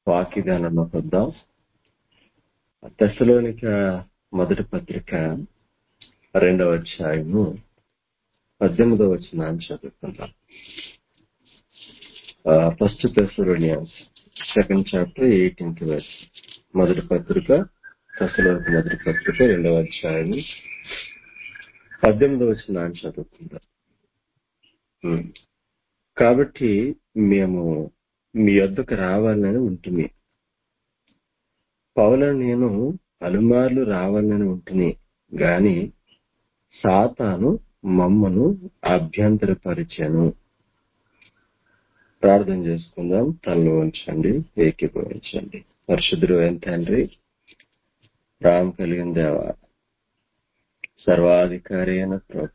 వాక్యగానంలోకి వద్దాం దశలోనిక మొదటి పత్రిక రెండవ అధ్యాయము పద్దెనిమిదవ వచనాన్ని చదువుకుందాం first Thessalonians second chapter eighteenth verse మొదటి పత్రిక దశలోనిక మొదటి పత్రిక రెండవ అధ్యాయము పద్దెనిమిదవ వచనాన్ని చదువుకుందాం ఉమ్. కాబట్టి మేము మీ వద్దకు రావాలని ఉంటుంది పౌలను నేను పలుమార్లు రావాలని ఉంటుంది గాని సాతాను మమ్మను అభ్యంతరపరిచాను ప్రార్థన చేసుకుందాం తనలో ఉంచండి ఏకీభవించండి పరిశుద్ధుడు అయిన తండ్రి రామ్ కలిగిన దేవ సర్వాధికారి అయిన ప్రభు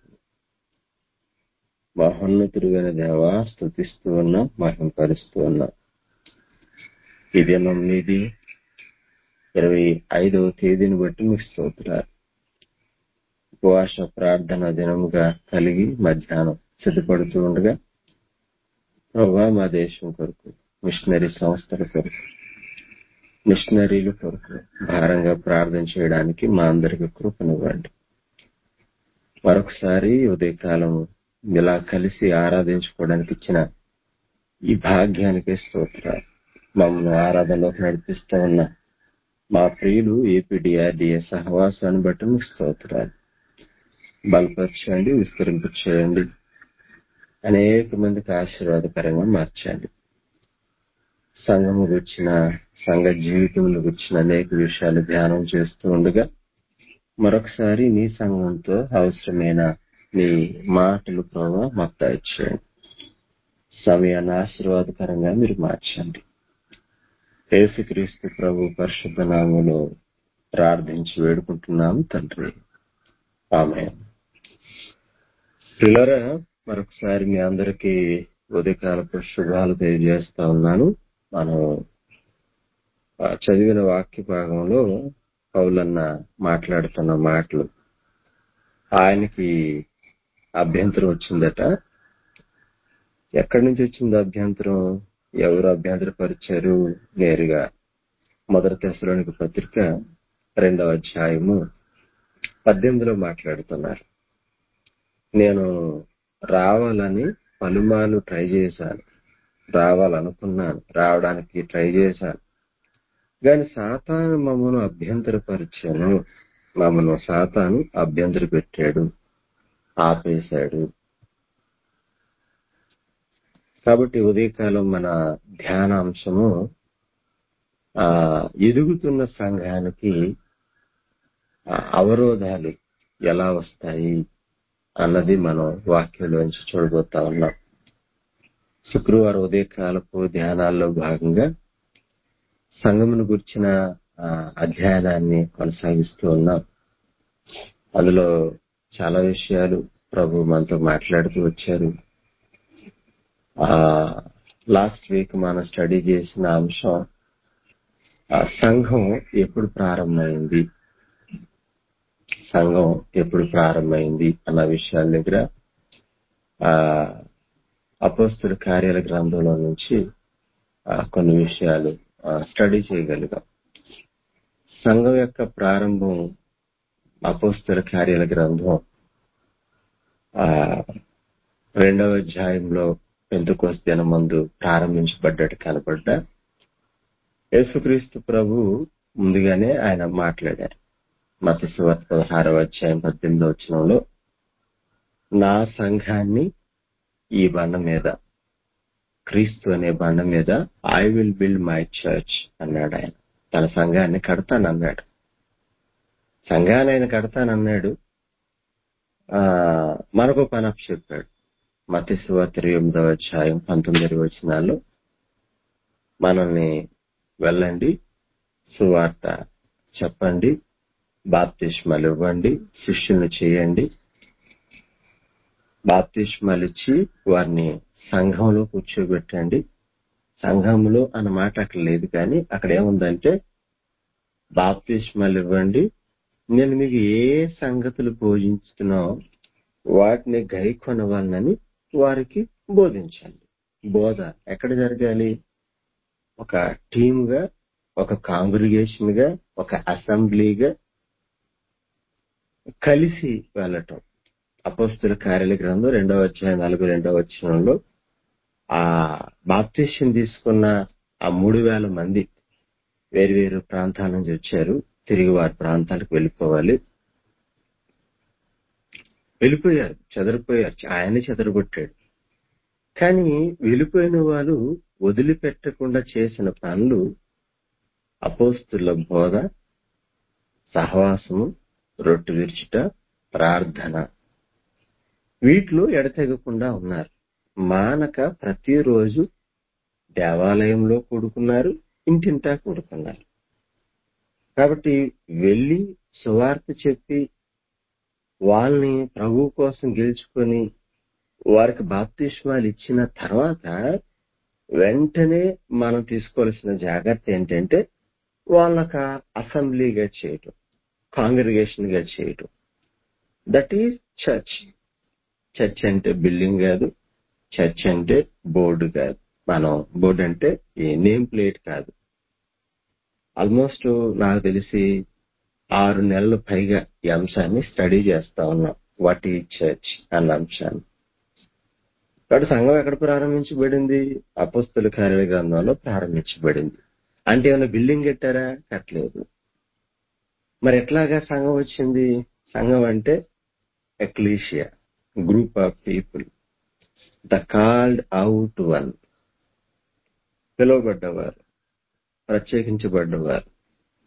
మహోన్నతుడుగైన దేవ స్థుతిస్తూ ఉన్నా మహింపరుస్తూ ఉన్నా ఈ దినం మీది ఇరవై ఐదవ తేదీని బట్టి మీకు స్తోత్రాలు ఉపవాస ప్రార్థన దినముగా కలిగి మధ్యాహ్నం సిద్ధపడుతూ ఉండగా ప్రభా మా దేశం కొరకు మిషనరీ సంస్థల కొరకు మిషనరీల కొరకు భారంగా ప్రార్థన చేయడానికి మా అందరికి కృపనివ్వండి మరొకసారి ఉదయకాలం ఇలా కలిసి ఆరాధించుకోవడానికి ఇచ్చిన ఈ భాగ్యానికి స్తోత్రాలు మమ్మల్ని ఆరాధనలోకి నడిపిస్తా ఉన్న మా ప్రియులు ఏపీడిఆర్డిఏ సహవాసాన్ని బట్టి మీకు స్తోత్రాలు బలపరచండి విస్తరింపు చేయండి అనేక మందికి ఆశీర్వాదకరంగా మార్చండి సంఘము గుర్చిన సంఘ జీవితంలో గుర్చిన అనేక విషయాలు ధ్యానం చేస్తూ ఉండగా మరొకసారి నీ సంఘంతో అవసరమైన నీ మాటలు ప్రభావ మాకు దయచేయండి సమయాన్ని ఆశీర్వాదకరంగా మీరు మార్చండి యేసుక్రీస్తు ప్రభు పరిశుద్ధ నామంలో ప్రార్థించి వేడుకుంటున్నాము తండ్రి ఆమె పిల్లరా మరొకసారి మీ అందరికీ ఉదయకాలపు శుభాలు తెలియజేస్తా ఉన్నాను మనం ఆ చదివిన వాక్య భాగంలో పౌలన్న మాట్లాడుతున్న మాటలు ఆయనకి అభ్యంతరం వచ్చిందట ఎక్కడి నుంచి వచ్చింది అభ్యంతరం ఎవరు అభ్యంతరపరిచారు నేరుగా మొదటి దశలోనికి పత్రిక రెండవ అధ్యాయము పద్దెనిమిదిలో మాట్లాడుతున్నారు నేను రావాలని పలుమార్లు ట్రై చేశాను రావాలనుకున్నాను రావడానికి ట్రై చేశాను కానీ సాతాను మమ్మను అభ్యంతరపరిచాను మమ్మను సాతాను అభ్యంతర పెట్టాడు ఆపేశాడు కాబట్టి ఉదయకాలం మన ధ్యానాంశము ఆ ఎదుగుతున్న సంఘానికి ఆ అవరోధాలు ఎలా వస్తాయి అన్నది మనం వాక్యంలోంచి చూడబోతా ఉన్నాం శుక్రవారం ఉదయకాలపు ధ్యానాల్లో భాగంగా సంఘమును గుర్చిన ఆ, అధ్యయనాన్ని కొనసాగిస్తూ ఉన్నాం అందులో చాలా విషయాలు ప్రభు మనతో మాట్లాడుతూ వచ్చారు ఆ లాస్ట్ వీక్ మనం స్టడీ చేసిన అంశం ఆ సంఘం ఎప్పుడు ప్రారంభమైంది సంఘం ఎప్పుడు ప్రారంభమైంది అన్న విషయాల దగ్గర ఆ అపోస్తుల కార్యాల గ్రంథంలో నుంచి ఆ, కొన్ని విషయాలు ఆ, స్టడీ చేయగలిగాం సంఘం యొక్క ప్రారంభం అపోస్తుల కార్యాల గ్రంథం ఆ రెండవ అధ్యాయంలో పెంతుకోస్ దినమందు ప్రారంభించబడ్డట్టు కనబడ్డా యేసుక్రీస్తు ప్రభు ముందుగానే ఆయన మాట్లాడారు మత సువార్త పదహారవ అధ్యాయం పద్దెనిమిదవ వచనంలో నా సంఘాన్ని ఈ బండ మీద క్రీస్తు అనే బండ మీద I will build my church అన్నాడు ఆయన తన సంఘాన్ని కడతానన్నాడు సంఘాన్ని ఆయన కడతానన్నాడు ఆ మనకు పని చెప్పాడు మత సువార్త ఇరవై ఎనిమిదవ అధ్యాయం పంతొమ్మిది వచనాల్లో మనల్ని వెళ్ళండి సువార్త చెప్పండి బాప్తిష్మలు ఇవ్వండి శిష్యులను చేయండి బాప్తిష్మలు ఇచ్చి వారిని సంఘంలో కూర్చోబెట్టండి సంఘంలో అన్న మాట అక్కడ లేదు కానీ అక్కడ ఏముందంటే బాప్తిష్మలు ఇవ్వండి నేను మీకు ఏ సంగతులు బోధించుతున్నో వాటిని గైకొనవాలని వారికి బోధించండి బోధ ఎక్కడ జరగాలి ఒక టీమ్ గా ఒక కాంగ్రిగేషన్ గా ఒక అసెంబ్లీగా కలిసి వెళ్ళటం అపోస్తుల కార్యాల గ్రంథం రెండవ అధ్యాయం నాలుగు రెండవ వచనంలో ఆ బాప్టిషన్ తీసుకున్న ఆ మూడు వేల మంది వేరు వేరు ప్రాంతాల నుంచి వచ్చారు తిరిగి వారి ప్రాంతాలకు వెళ్ళిపోవాలి వెళ్ళిపోయారు చెదరిపోయారు ఆయన్ని చెదరగొట్టాడు కానీ వెళ్ళిపోయిన వాళ్ళు వదిలిపెట్టకుండా చేసిన పనులు అపోస్తుల బోధ సహవాసము రొట్టె విరుచుట ప్రార్థన వీటిలో ఎడతెగకుండా ఉన్నారు మానక ప్రతిరోజు దేవాలయంలో కూడుకున్నారు ఇంటింటా కూడుకున్నారు కాబట్టి వెళ్ళి సువార్త చెప్పి వాళ్ళని ప్రభు కోసం గెలుచుకొని వారికి బాప్తిష్మాలు ఇచ్చిన తర్వాత వెంటనే మనం తీసుకోవాల్సిన జాగ్రత్త ఏంటంటే వాళ్ళక అసెంబ్లీగా చేయటం కాంగ్రిగేషన్ గా చేయటం దట్ ఈజ్ చర్చ్ చర్చ్ అంటే బిల్డింగ్ కాదు చర్చ్ అంటే బోర్డు కాదు మనం బోర్డు అంటే ఈ నేమ్ ప్లేట్ కాదు ఆల్మోస్ట్ నాకు తెలిసి ఆరు నెలల పైగా ఈ అంశాన్ని స్టడీ చేస్తా ఉన్నాం వాట్ ఈ చర్చ్ అన్న అంశాన్ని కాబట్టి సంఘం ఎక్కడ ప్రారంభించబడింది అపస్తుల కార్యాల గ్రంథంలో ప్రారంభించబడింది అంటే ఏమైనా బిల్డింగ్ కట్టారా కట్టలేదు మరి ఎట్లాగా సంఘం వచ్చింది సంఘం అంటే ecclesia group of people the called out one పిలువబడ్డవారు ప్రత్యేకించబడ్డవారు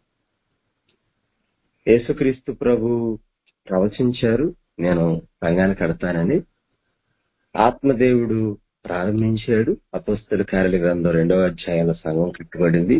యేసుక్రీస్తు ప్రభు ప్రవచించారు నేను సంఘాన్ని కడతానని ఆత్మదేవుడు ప్రారంభించాడు అపస్తుల కార్యాల గ్రంథం రెండవ అధ్యాయంలో సంఘం కట్టుబడింది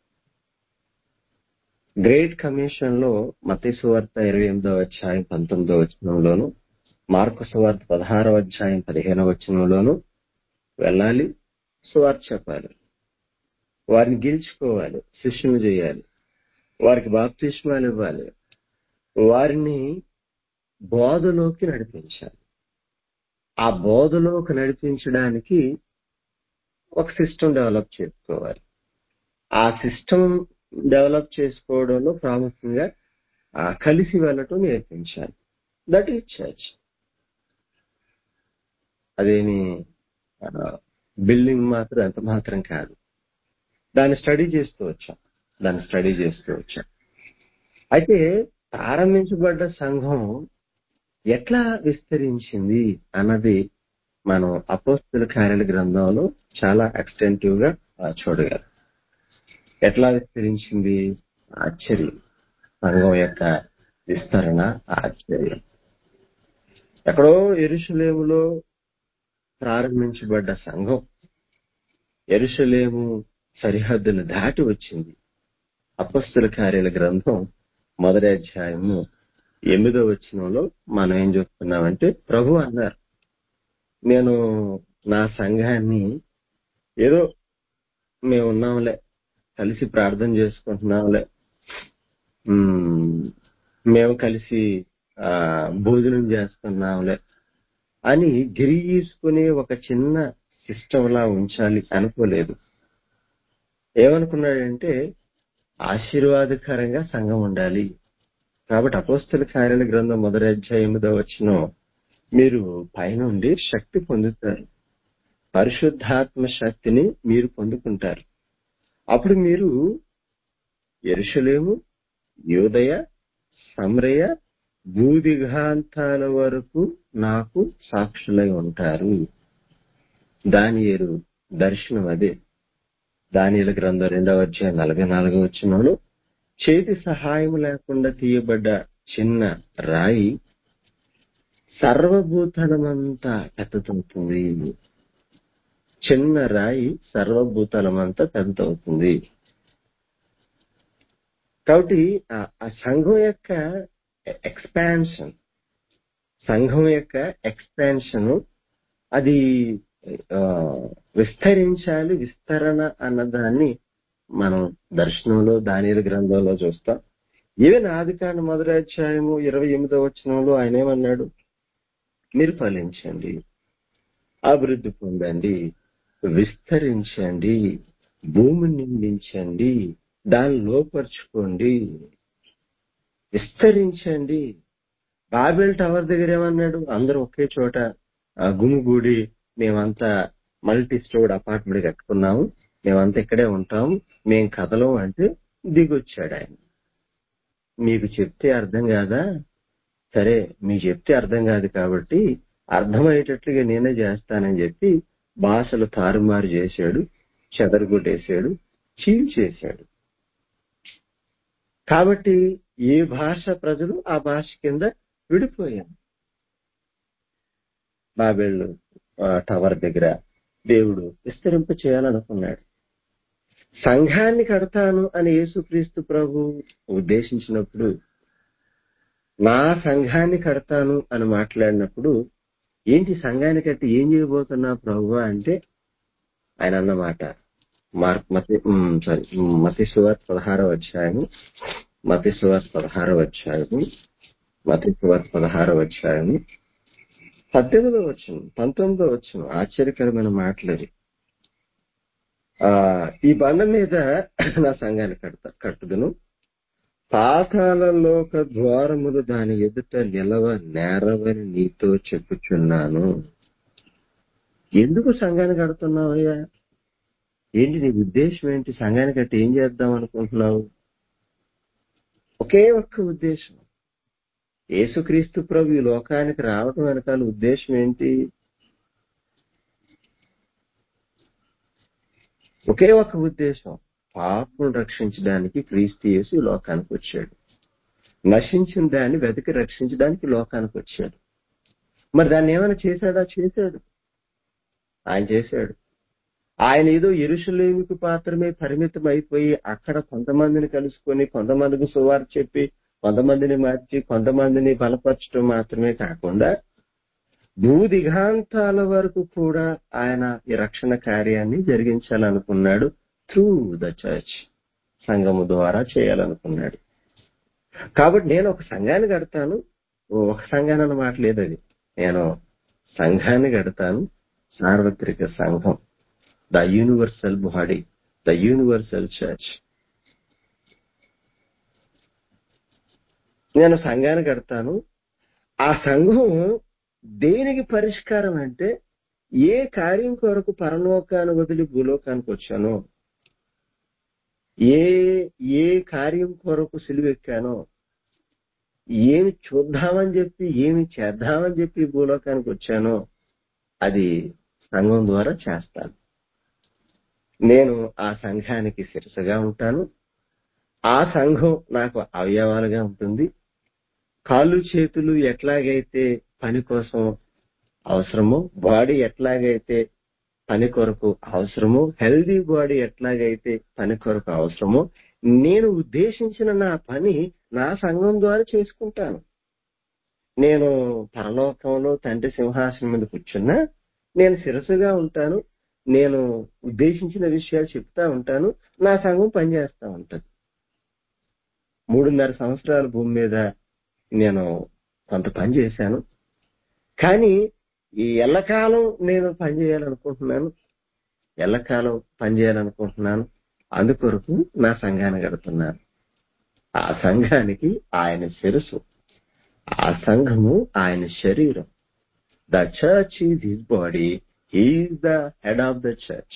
గ్రేట్ కమిషన్ లో మత సువార్త ఇరవై ఎనిమిదవ అధ్యాయం పంతొమ్మిదవ వచనంలోను మార్కు సువార్త పదహారవ అధ్యాయం పదిహేనవ వచనంలోను వెళ్ళాలి సువార్త చెప్పాలి వారిని గెలుచుకోవాలి శిష్యులు చేయాలి వారికి బాప్తిష్మాలు ఇవ్వాలి వారిని బోధలోకి నడిపించాలి ఆ బోధలోకి నడిపించడానికి ఒక సిస్టమ్ డెవలప్ చేసుకోవాలి ఆ సిస్టమ్ డెవలప్ చేసుకోవడంలో ప్రాముఖ్యంగా ఆ కలిసి వెళ్ళటం నేర్పించాలి దట్ ఈజ్ చర్చ్ అదేమి బిల్డింగ్ మాత్రం ఎంత మాత్రం కాదు దాన్ని స్టడీ చేస్తూ వచ్చాం దాన్ని స్టడీ చేస్తూ వచ్చాం అయితే ప్రారంభించబడ్డ సంఘం ఎట్లా విస్తరించింది అన్నది మనం అపోస్తుల కార్యాల గ్రంథంలో చాలా ఎక్స్టెంటివ్ గా చూడగలం ఎట్లా విస్తరించింది ఆశ్చర్యం సంఘం యొక్క విస్తరణ ఆశ్చర్యం ఎక్కడో ఎరుషులేములో ప్రారంభించబడ్డ సంఘం ఎరుషలేము సరిహద్దును దాటి వచ్చింది అపస్తుల కార్యాల గ్రంథం మొదటి అధ్యాయము ఎనిమిదో వచనంలో మనం ఏం చూస్తున్నామంటే ప్రభు అన్నారు నేను నా సంఘాన్ని ఏదో మేము ఉన్నాంలే కలిసి ప్రార్థన చేసుకుంటున్నాంలే మేము కలిసి ఆ భోజనం చేస్తున్నాంలే అని గిరిగీసుకునే ఒక చిన్న సిస్టమ్ లా ఉంచాలి అనుకోలేదు ఏమనుకున్నాడంటే ఆశీర్వాదకరంగా సంఘం ఉండాలి కాబట్టి అపోస్తుల కార్యాల గ్రంథం మొదటి అధ్యాయం ఎనిమిదో వచ్చిన మీరు పైనుండి శక్తి పొందుతారు పరిశుద్ధాత్మ శక్తిని మీరు పొందుకుంటారు అప్పుడు మీరు ఎరుషలేము యోదయ సమరయ భూదిఘాంతాల వరకు నాకు సాక్షులై ఉంటారు దానియేలు దర్శనం అదే దానిల గ్రంథం రెండవ అధ్యాయం నలభై నాలుగో వచ్చినలో చేతి సహాయం లేకుండా తీయబడ్డ చిన్న రాయి సర్వభూతలమంతా పెద్దతవుతుంది చిన్న రాయి సర్వభూతలమంతా పెద్దతవుతుంది కాబట్టి ఆ సంఘం యొక్క ఎక్స్పాన్షన్ సంఘం యొక్క ఎక్స్పాన్షన్ అది విస్తరించాలి విస్తరణ అన్నదాన్ని మనం దర్శనంలో దానిల గ్రంథంలో చూస్తాం ఈవెన్ ఆది కాండ మొదటి అధ్యాయము ఇరవై ఎనిమిదో వచనంలో ఆయన ఏమన్నాడు మీరు ఫలించండి అభివృద్ధి పొందండి విస్తరించండి భూమిని నిందించండి దాన్ని లోపరుచుకోండి విస్తరించండి బాబెల్ టవర్ దగ్గర ఏమన్నాడు అందరూ ఒకే చోట ఆ, గుమిగూడి మేమంతా మల్టీ స్టోర్డ్ అపార్ట్మెంట్ కట్టుకున్నాము మేమంతా ఇక్కడే ఉంటాము మేం కదలం అంటే దిగొచ్చాడు ఆయన మీకు చెప్తే అర్థం కాదా సరే మీకు చెప్తే అర్థం కాదు కాబట్టి అర్థమయ్యేటట్లుగా నేనే చేస్తానని చెప్పి భాషలు తారుమారు చేశాడు చెదరగొట్టేశాడు చీల్చేశాడు కాబట్టి ఏ భాష ప్రజలు ఆ భాష కింద విడిపోయారు బాబెళ్ళు ఆ, టవర్ దగ్గర దేవుడు విస్తరింప చేయాలనుకున్నాడు సంఘాన్ని కడతాను అని యేసుక్రీస్తు ప్రభు ఉద్దేశించినప్పుడు నా సంఘాన్ని కడతాను అని మాట్లాడినప్పుడు ఏంటి సంఘాన్ని కట్టి ఏం చేయబోతున్నా ప్రభు అంటే ఆయన అన్నమాట మార్క్ మతి సారీ మతి సువార్త పదహారవ అధ్యాయము మతి సువార్త పదహారవ అధ్యాయము మతి సువార్త పదహారవ అధ్యాయము పద్దెనిమిదో వచ్చును పంతొమ్మిదో వచ్చును ఆశ్చర్యకరమైన మాటలవి ఆ ఈ బండ మీద నా సంఘాన్ని కడతా కట్టుదును పాతాళలోక ద్వారములు దాని ఎదుట నిలవ నేరవని నీతో చెప్పుచున్నాను ఎందుకు సంఘాన్ని కడుతున్నావయ్యా ఏంటి నీ ఉద్దేశం ఏంటి సంఘాన్ని కట్టి ఏం చేద్దాం అనుకుంటున్నావు ఒకే ఒక్క ఉద్దేశం యేసుక్రీస్తు ప్రభు ఈ లోకానికి రావటం వెనకాల ఉద్దేశం ఏంటి ఒకే ఒక ఉద్దేశం పాపులు రక్షించడానికి క్రీస్తు యేసు ఈ లోకానికి వచ్చాడు నశించిన దాన్ని వెతికి రక్షించడానికి లోకానికి వచ్చాడు మరి దాన్ని ఏమైనా చేశాడా చేశాడు ఆయన చేశాడు ఆయన ఏదో ఎరుషలేమికి మాత్రమే పరిమితం అయిపోయి అక్కడ కొంతమందిని కలుసుకొని కొంతమందికి సువార్ చెప్పి కొంతమందిని మార్చి కొంతమందిని బలపరచడం మాత్రమే కాకుండా భూదిగాంతాల వరకు కూడా ఆయన ఈ రక్షణ కార్యాన్ని జరిగించాలనుకున్నాడు త్రూ ద చర్చ్ సంఘము ద్వారా చేయాలనుకున్నాడు కాబట్టి నేను ఒక సంఘాన్ని కడతాను ఒక సంఘాన్ని అన్నమాట లేదు అది నేను సంఘాన్ని కడతాను సార్వత్రిక సంఘం the universal body the universal church నేను సంఘాన్ని కడతాను ఆ సంఘం దేనికి పరిష్కారం అంటే ఏ కార్యం కొరకు పరలోకాన్ని వదిలి భూలోకానికి వచ్చానో ఏ ఏ కార్యం కొరకు సిలువెక్కానో ఏమి చూద్దామని చెప్పి ఏమి చేద్దామని చెప్పి భూలోకానికి వచ్చానో అది సంఘం ద్వారా చేస్తాను నేను ఆ సంఘానికి శిరసగా ఉంటాను ఆ సంఘం నాకు అవయవాలుగా ఉంటుంది కాళ్ళు చేతులు ఎట్లాగైతే పని కోసం అవసరమో బాడీ ఎట్లాగైతే పని కొరకు అవసరమో హెల్దీ బాడీ ఎట్లాగైతే పని కొరకు అవసరమో నేను ఉద్దేశించిన నా పని నా సంఘం ద్వారా చేసుకుంటాను నేను పరలోకంలో తండ్రి సింహాసనం మీద కూర్చున్నా నేను శిరసుగా ఉంటాను నేను ఉద్దేశించిన విషయాలు చెప్తా ఉంటాను నా సంఘం పనిచేస్తా ఉంటది మూడున్నర సంవత్సరాల భూమి మీద నేను కొంత పని చేశాను కానీ ఈ ఎల్లకాలం నేను పని చేయాలనుకుంటున్నాను ఎల్లకాలం పని చేయాలనుకుంటున్నాను అందుకొరకు నా సంఘాన్ని కడుతున్నాను ఆ సంఘానికి ఆయన శిరసు ఆ సంఘము ఆయన శరీరం the church is his body he is the head of the church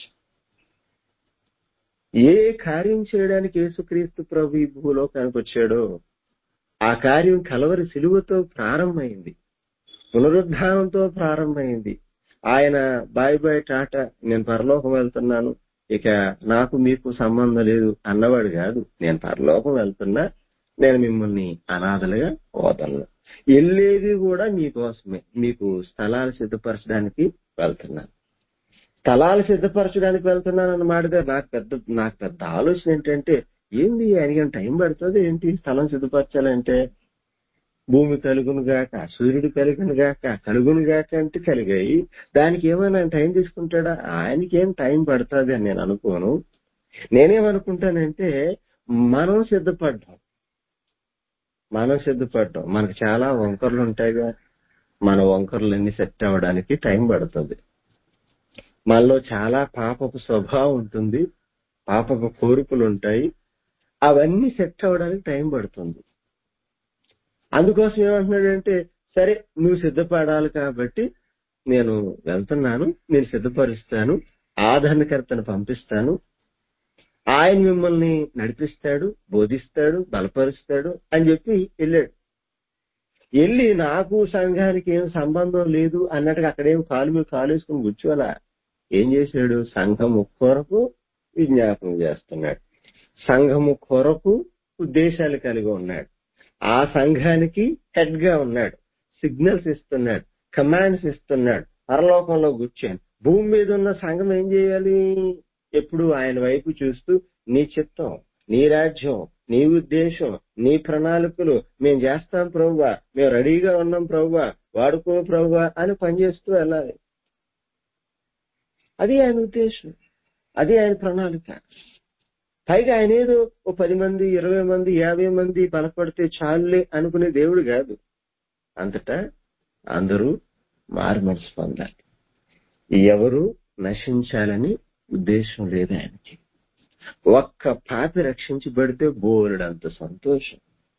ఏ కార్యం చేయడానికి యేసుక్రీస్తు ప్రభు ఈ భూలోకానికి వచ్చాడో ఆ కార్యం కలవరి సిలువతో ప్రారంభమైంది పునరుద్ధానంతో ప్రారంభమైంది ఆయన బాయ్ బాయ్ టాటా నేను పరలోకం వెళ్తున్నాను ఇక నాకు మీకు సంబంధం లేదు అన్నవాడు కాదు నేను పరలోకం వెళ్తున్నా నేను మిమ్మల్ని అనాథలుగా పోతాను వెళ్ళేది కూడా మీకోసమే మీకు స్థలాలు సిద్ధపరచడానికి వెళ్తున్నాను స్థలాలు సిద్ధపరచడానికి వెళ్తున్నాను అన్నమాట నాకు పెద్ద నాకు పెద్ద ఆలోచన ఏంటంటే ఏంది ఆయనకి టైం పడుతుంది ఏంటి స్థలం సిద్ధపరచాలంటే భూమి కలుగును గాక సూర్యుడు కలుగును గాక కలుగును గాక అంటే కలిగాయి దానికి ఏమైనా ఆయన టైం తీసుకుంటాడా ఆయనకి ఏం టైం పడుతుంది అని నేను అనుకోను నేనేమనుకుంటానంటే మనం సిద్ధపడ్డాం మనం సిద్ధపడ్డాం మనకు చాలా వంకర్లు ఉంటాయిగా మన వంకర్లన్నీ సెట్ అవ్వడానికి టైం పడుతుంది మనలో చాలా పాపపు స్వభావం ఉంటుంది పాపపు కోరికలు ఉంటాయి అవన్నీ సెట్ అవ్వడానికి టైం పడుతుంది అందుకోసం ఏమంటున్నాడంటే సరే నువ్వు సిద్ధపడాలి కాబట్టి నేను వెళ్తున్నాను నేను సిద్ధపరుస్తాను ఆదరణకర్తను పంపిస్తాను ఆయన మిమ్మల్ని నడిపిస్తాడు బోధిస్తాడు బలపరుస్తాడు అని చెప్పి వెళ్ళాడు వెళ్ళి నాకు సంఘానికి ఏం సంబంధం లేదు అన్నట్టుగా అక్కడేం కాలు మీద కాలు వేసుకుని కూర్చోవాలా ఏం చేశాడు సంఘము కొరకు విజ్ఞాపనం చేస్తున్నాడు సంఘము కొరకు ఉద్దేశాలు కలిగి ఉన్నాడు ఆ సంఘానికి హెడ్ గా ఉన్నాడు సిగ్నల్స్ ఇస్తున్నాడు కమాండ్స్ ఇస్తున్నాడు పరలోకంలో కూర్చొని భూమి మీద ఉన్న సంఘం ఏం చేయాలి ఎప్పుడు ఆయన వైపు చూస్తూ నీ చిత్తం నీ రాజ్యం నీ ఉద్దేశం నీ ప్రణాళికలు మేము చేస్తాం ప్రభువా మేము రెడీగా ఉన్నాం ప్రభువా వాడుకో ప్రభువా అని పనిచేస్తూ వెళ్ళాలి అది ఆయన ఉద్దేశం అది ఆయన ప్రణాళిక పైగా ఆయన ఏదో ఓ పది మంది ఇరవై మంది యాభై మంది బలపడితే చాలులే అనుకునే దేవుడు కాదు అంతటా అందరూ మారు మనసు పొందాలి ఎవరు నశించాలని ఉద్దేశం లేదు ఆయనకి ఒక్క పాపి రక్షించబడితే బోరుడంత సంతోషం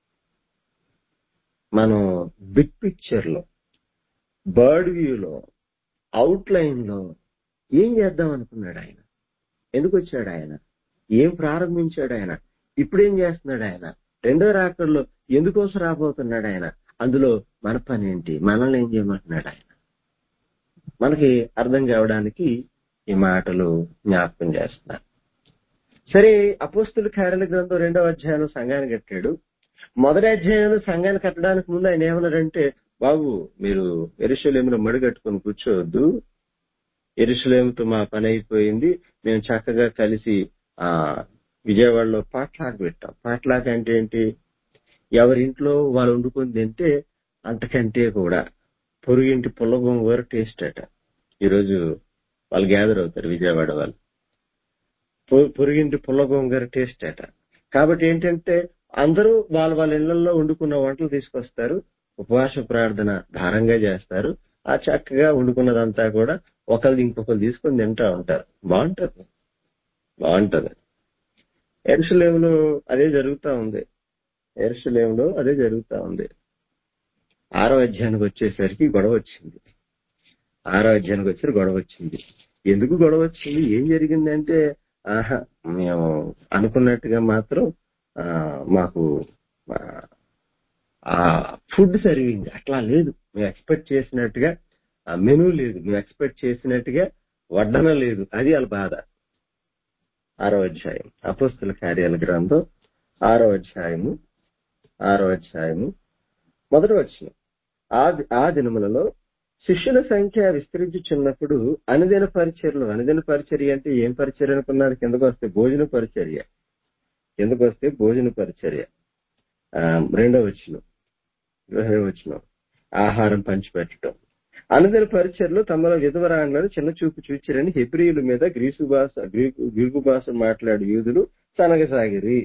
మనం బిగ్ పిక్చర్ లో బర్డ్ వ్యూలో అవుట్ లైన్ లో ఏం చేద్దాం అనుకున్నాడు ఆయన ఎందుకు వచ్చాడు ఆయన ఏం ప్రారంభించాడు ఆయన ఇప్పుడేం చేస్తున్నాడు ఆయన రెండో రాకడలో ఎందుకోసం రాబోతున్నాడు ఆయన అందులో మన పని ఏంటి మనల్ని ఏం చేయమంటున్నాడు ఆయన మనకి అర్థం కావడానికి ఈ మాటలు జ్ఞాపకం చేస్తున్నారు సరే అపోస్తుల కార్యాల గ్రంథం రెండవ అధ్యాయంలో సంఘాన్ని కట్టాడు మొదటి అధ్యాయంలో సంఘాన్ని కట్టడానికి ముందు ఆయన ఏమన్నాడంటే బాబు మీరు ఎరుశలేమును మడి కట్టుకుని కూర్చోవద్దు ఎరుశలేముతో మా పని అయిపోయింది మేము చక్కగా కలిసి ఆ విజయవాడలో పాట్లాక్ పెట్టాం పాట్లాక్ అంటే ఏంటి ఎవరింట్లో వాళ్ళు వండుకొని తింటే అంతకంటే కూడా పొరుగింటి పుల్లగొంగ వేరు టేస్ట్ అట ఈరోజు వాళ్ళు గ్యాదర్ అవుతారు విజయవాడ వాళ్ళు పొ- పొరుగింటి పుల్లగొంగర టేస్ట్ అట కాబట్టి ఏంటంటే అందరూ వాళ్ళ వాళ్ళ ఇళ్లలో వండుకున్న వంటలు తీసుకొస్తారు ఉపవాస ప్రార్థన భారంగా చేస్తారు ఆ చక్కగా వండుకున్నదంతా కూడా ఒకరిది ఇంకొకరు తీసుకొని తింటా ఉంటారు బాగుంటది బాగుంటది ఎరుసలేములో అదే జరుగుతా ఉంది ఎరుసలేములో అదే జరుగుతా ఉంది ఆరో అధ్యాయానికి వచ్చేసరికి గొడవ వచ్చింది ఆరో అధ్యాయానికి వచ్చి గొడవ వచ్చింది ఎందుకు గొడవ వచ్చింది ఏం జరిగిందంటే ఆహా మేము అనుకున్నట్టుగా మాత్రం ఆ, మాకు ఆ, ఆ ఫుడ్ సర్వింగ్ అట్లా లేదు మేము ఎక్స్పెక్ట్ చేసినట్టుగా ఆ మెనూ లేదు మేము ఎక్స్పెక్ట్ చేసినట్టుగా వడ్డన లేదు అది వాళ్ళ బాధ ఆరో అధ్యాయం అపోస్తుల కార్యాల గ్రంథం ఆరో అధ్యాయము ఆరో అధ్యాయము మొదటి వచ్చిన ఆ ఆ దినములలో శిష్యుల సంఖ్య విస్తరించుచున్నప్పుడు అనుదిన పరిచర్లు అనుదిన పరిచర్య అంటే ఏం పరిచర్య అనుకున్నారు కిందకు వస్తే భోజన పరిచర్య కిందకు వస్తే భోజన పరిచర్య ఆ, రెండో వచ్చిన రెండో వచ్చిన ఆహారం పంచిపెట్టడం అనుదిన పరిచర్లు తమలో విధవరాండ్లను చిన్న చూపు చూచిరని హెబ్రియుల మీద గ్రీసు భాష గ్రీకు గ్రీకు భాష మాట్లాడు యూదులు సనగసాగిరి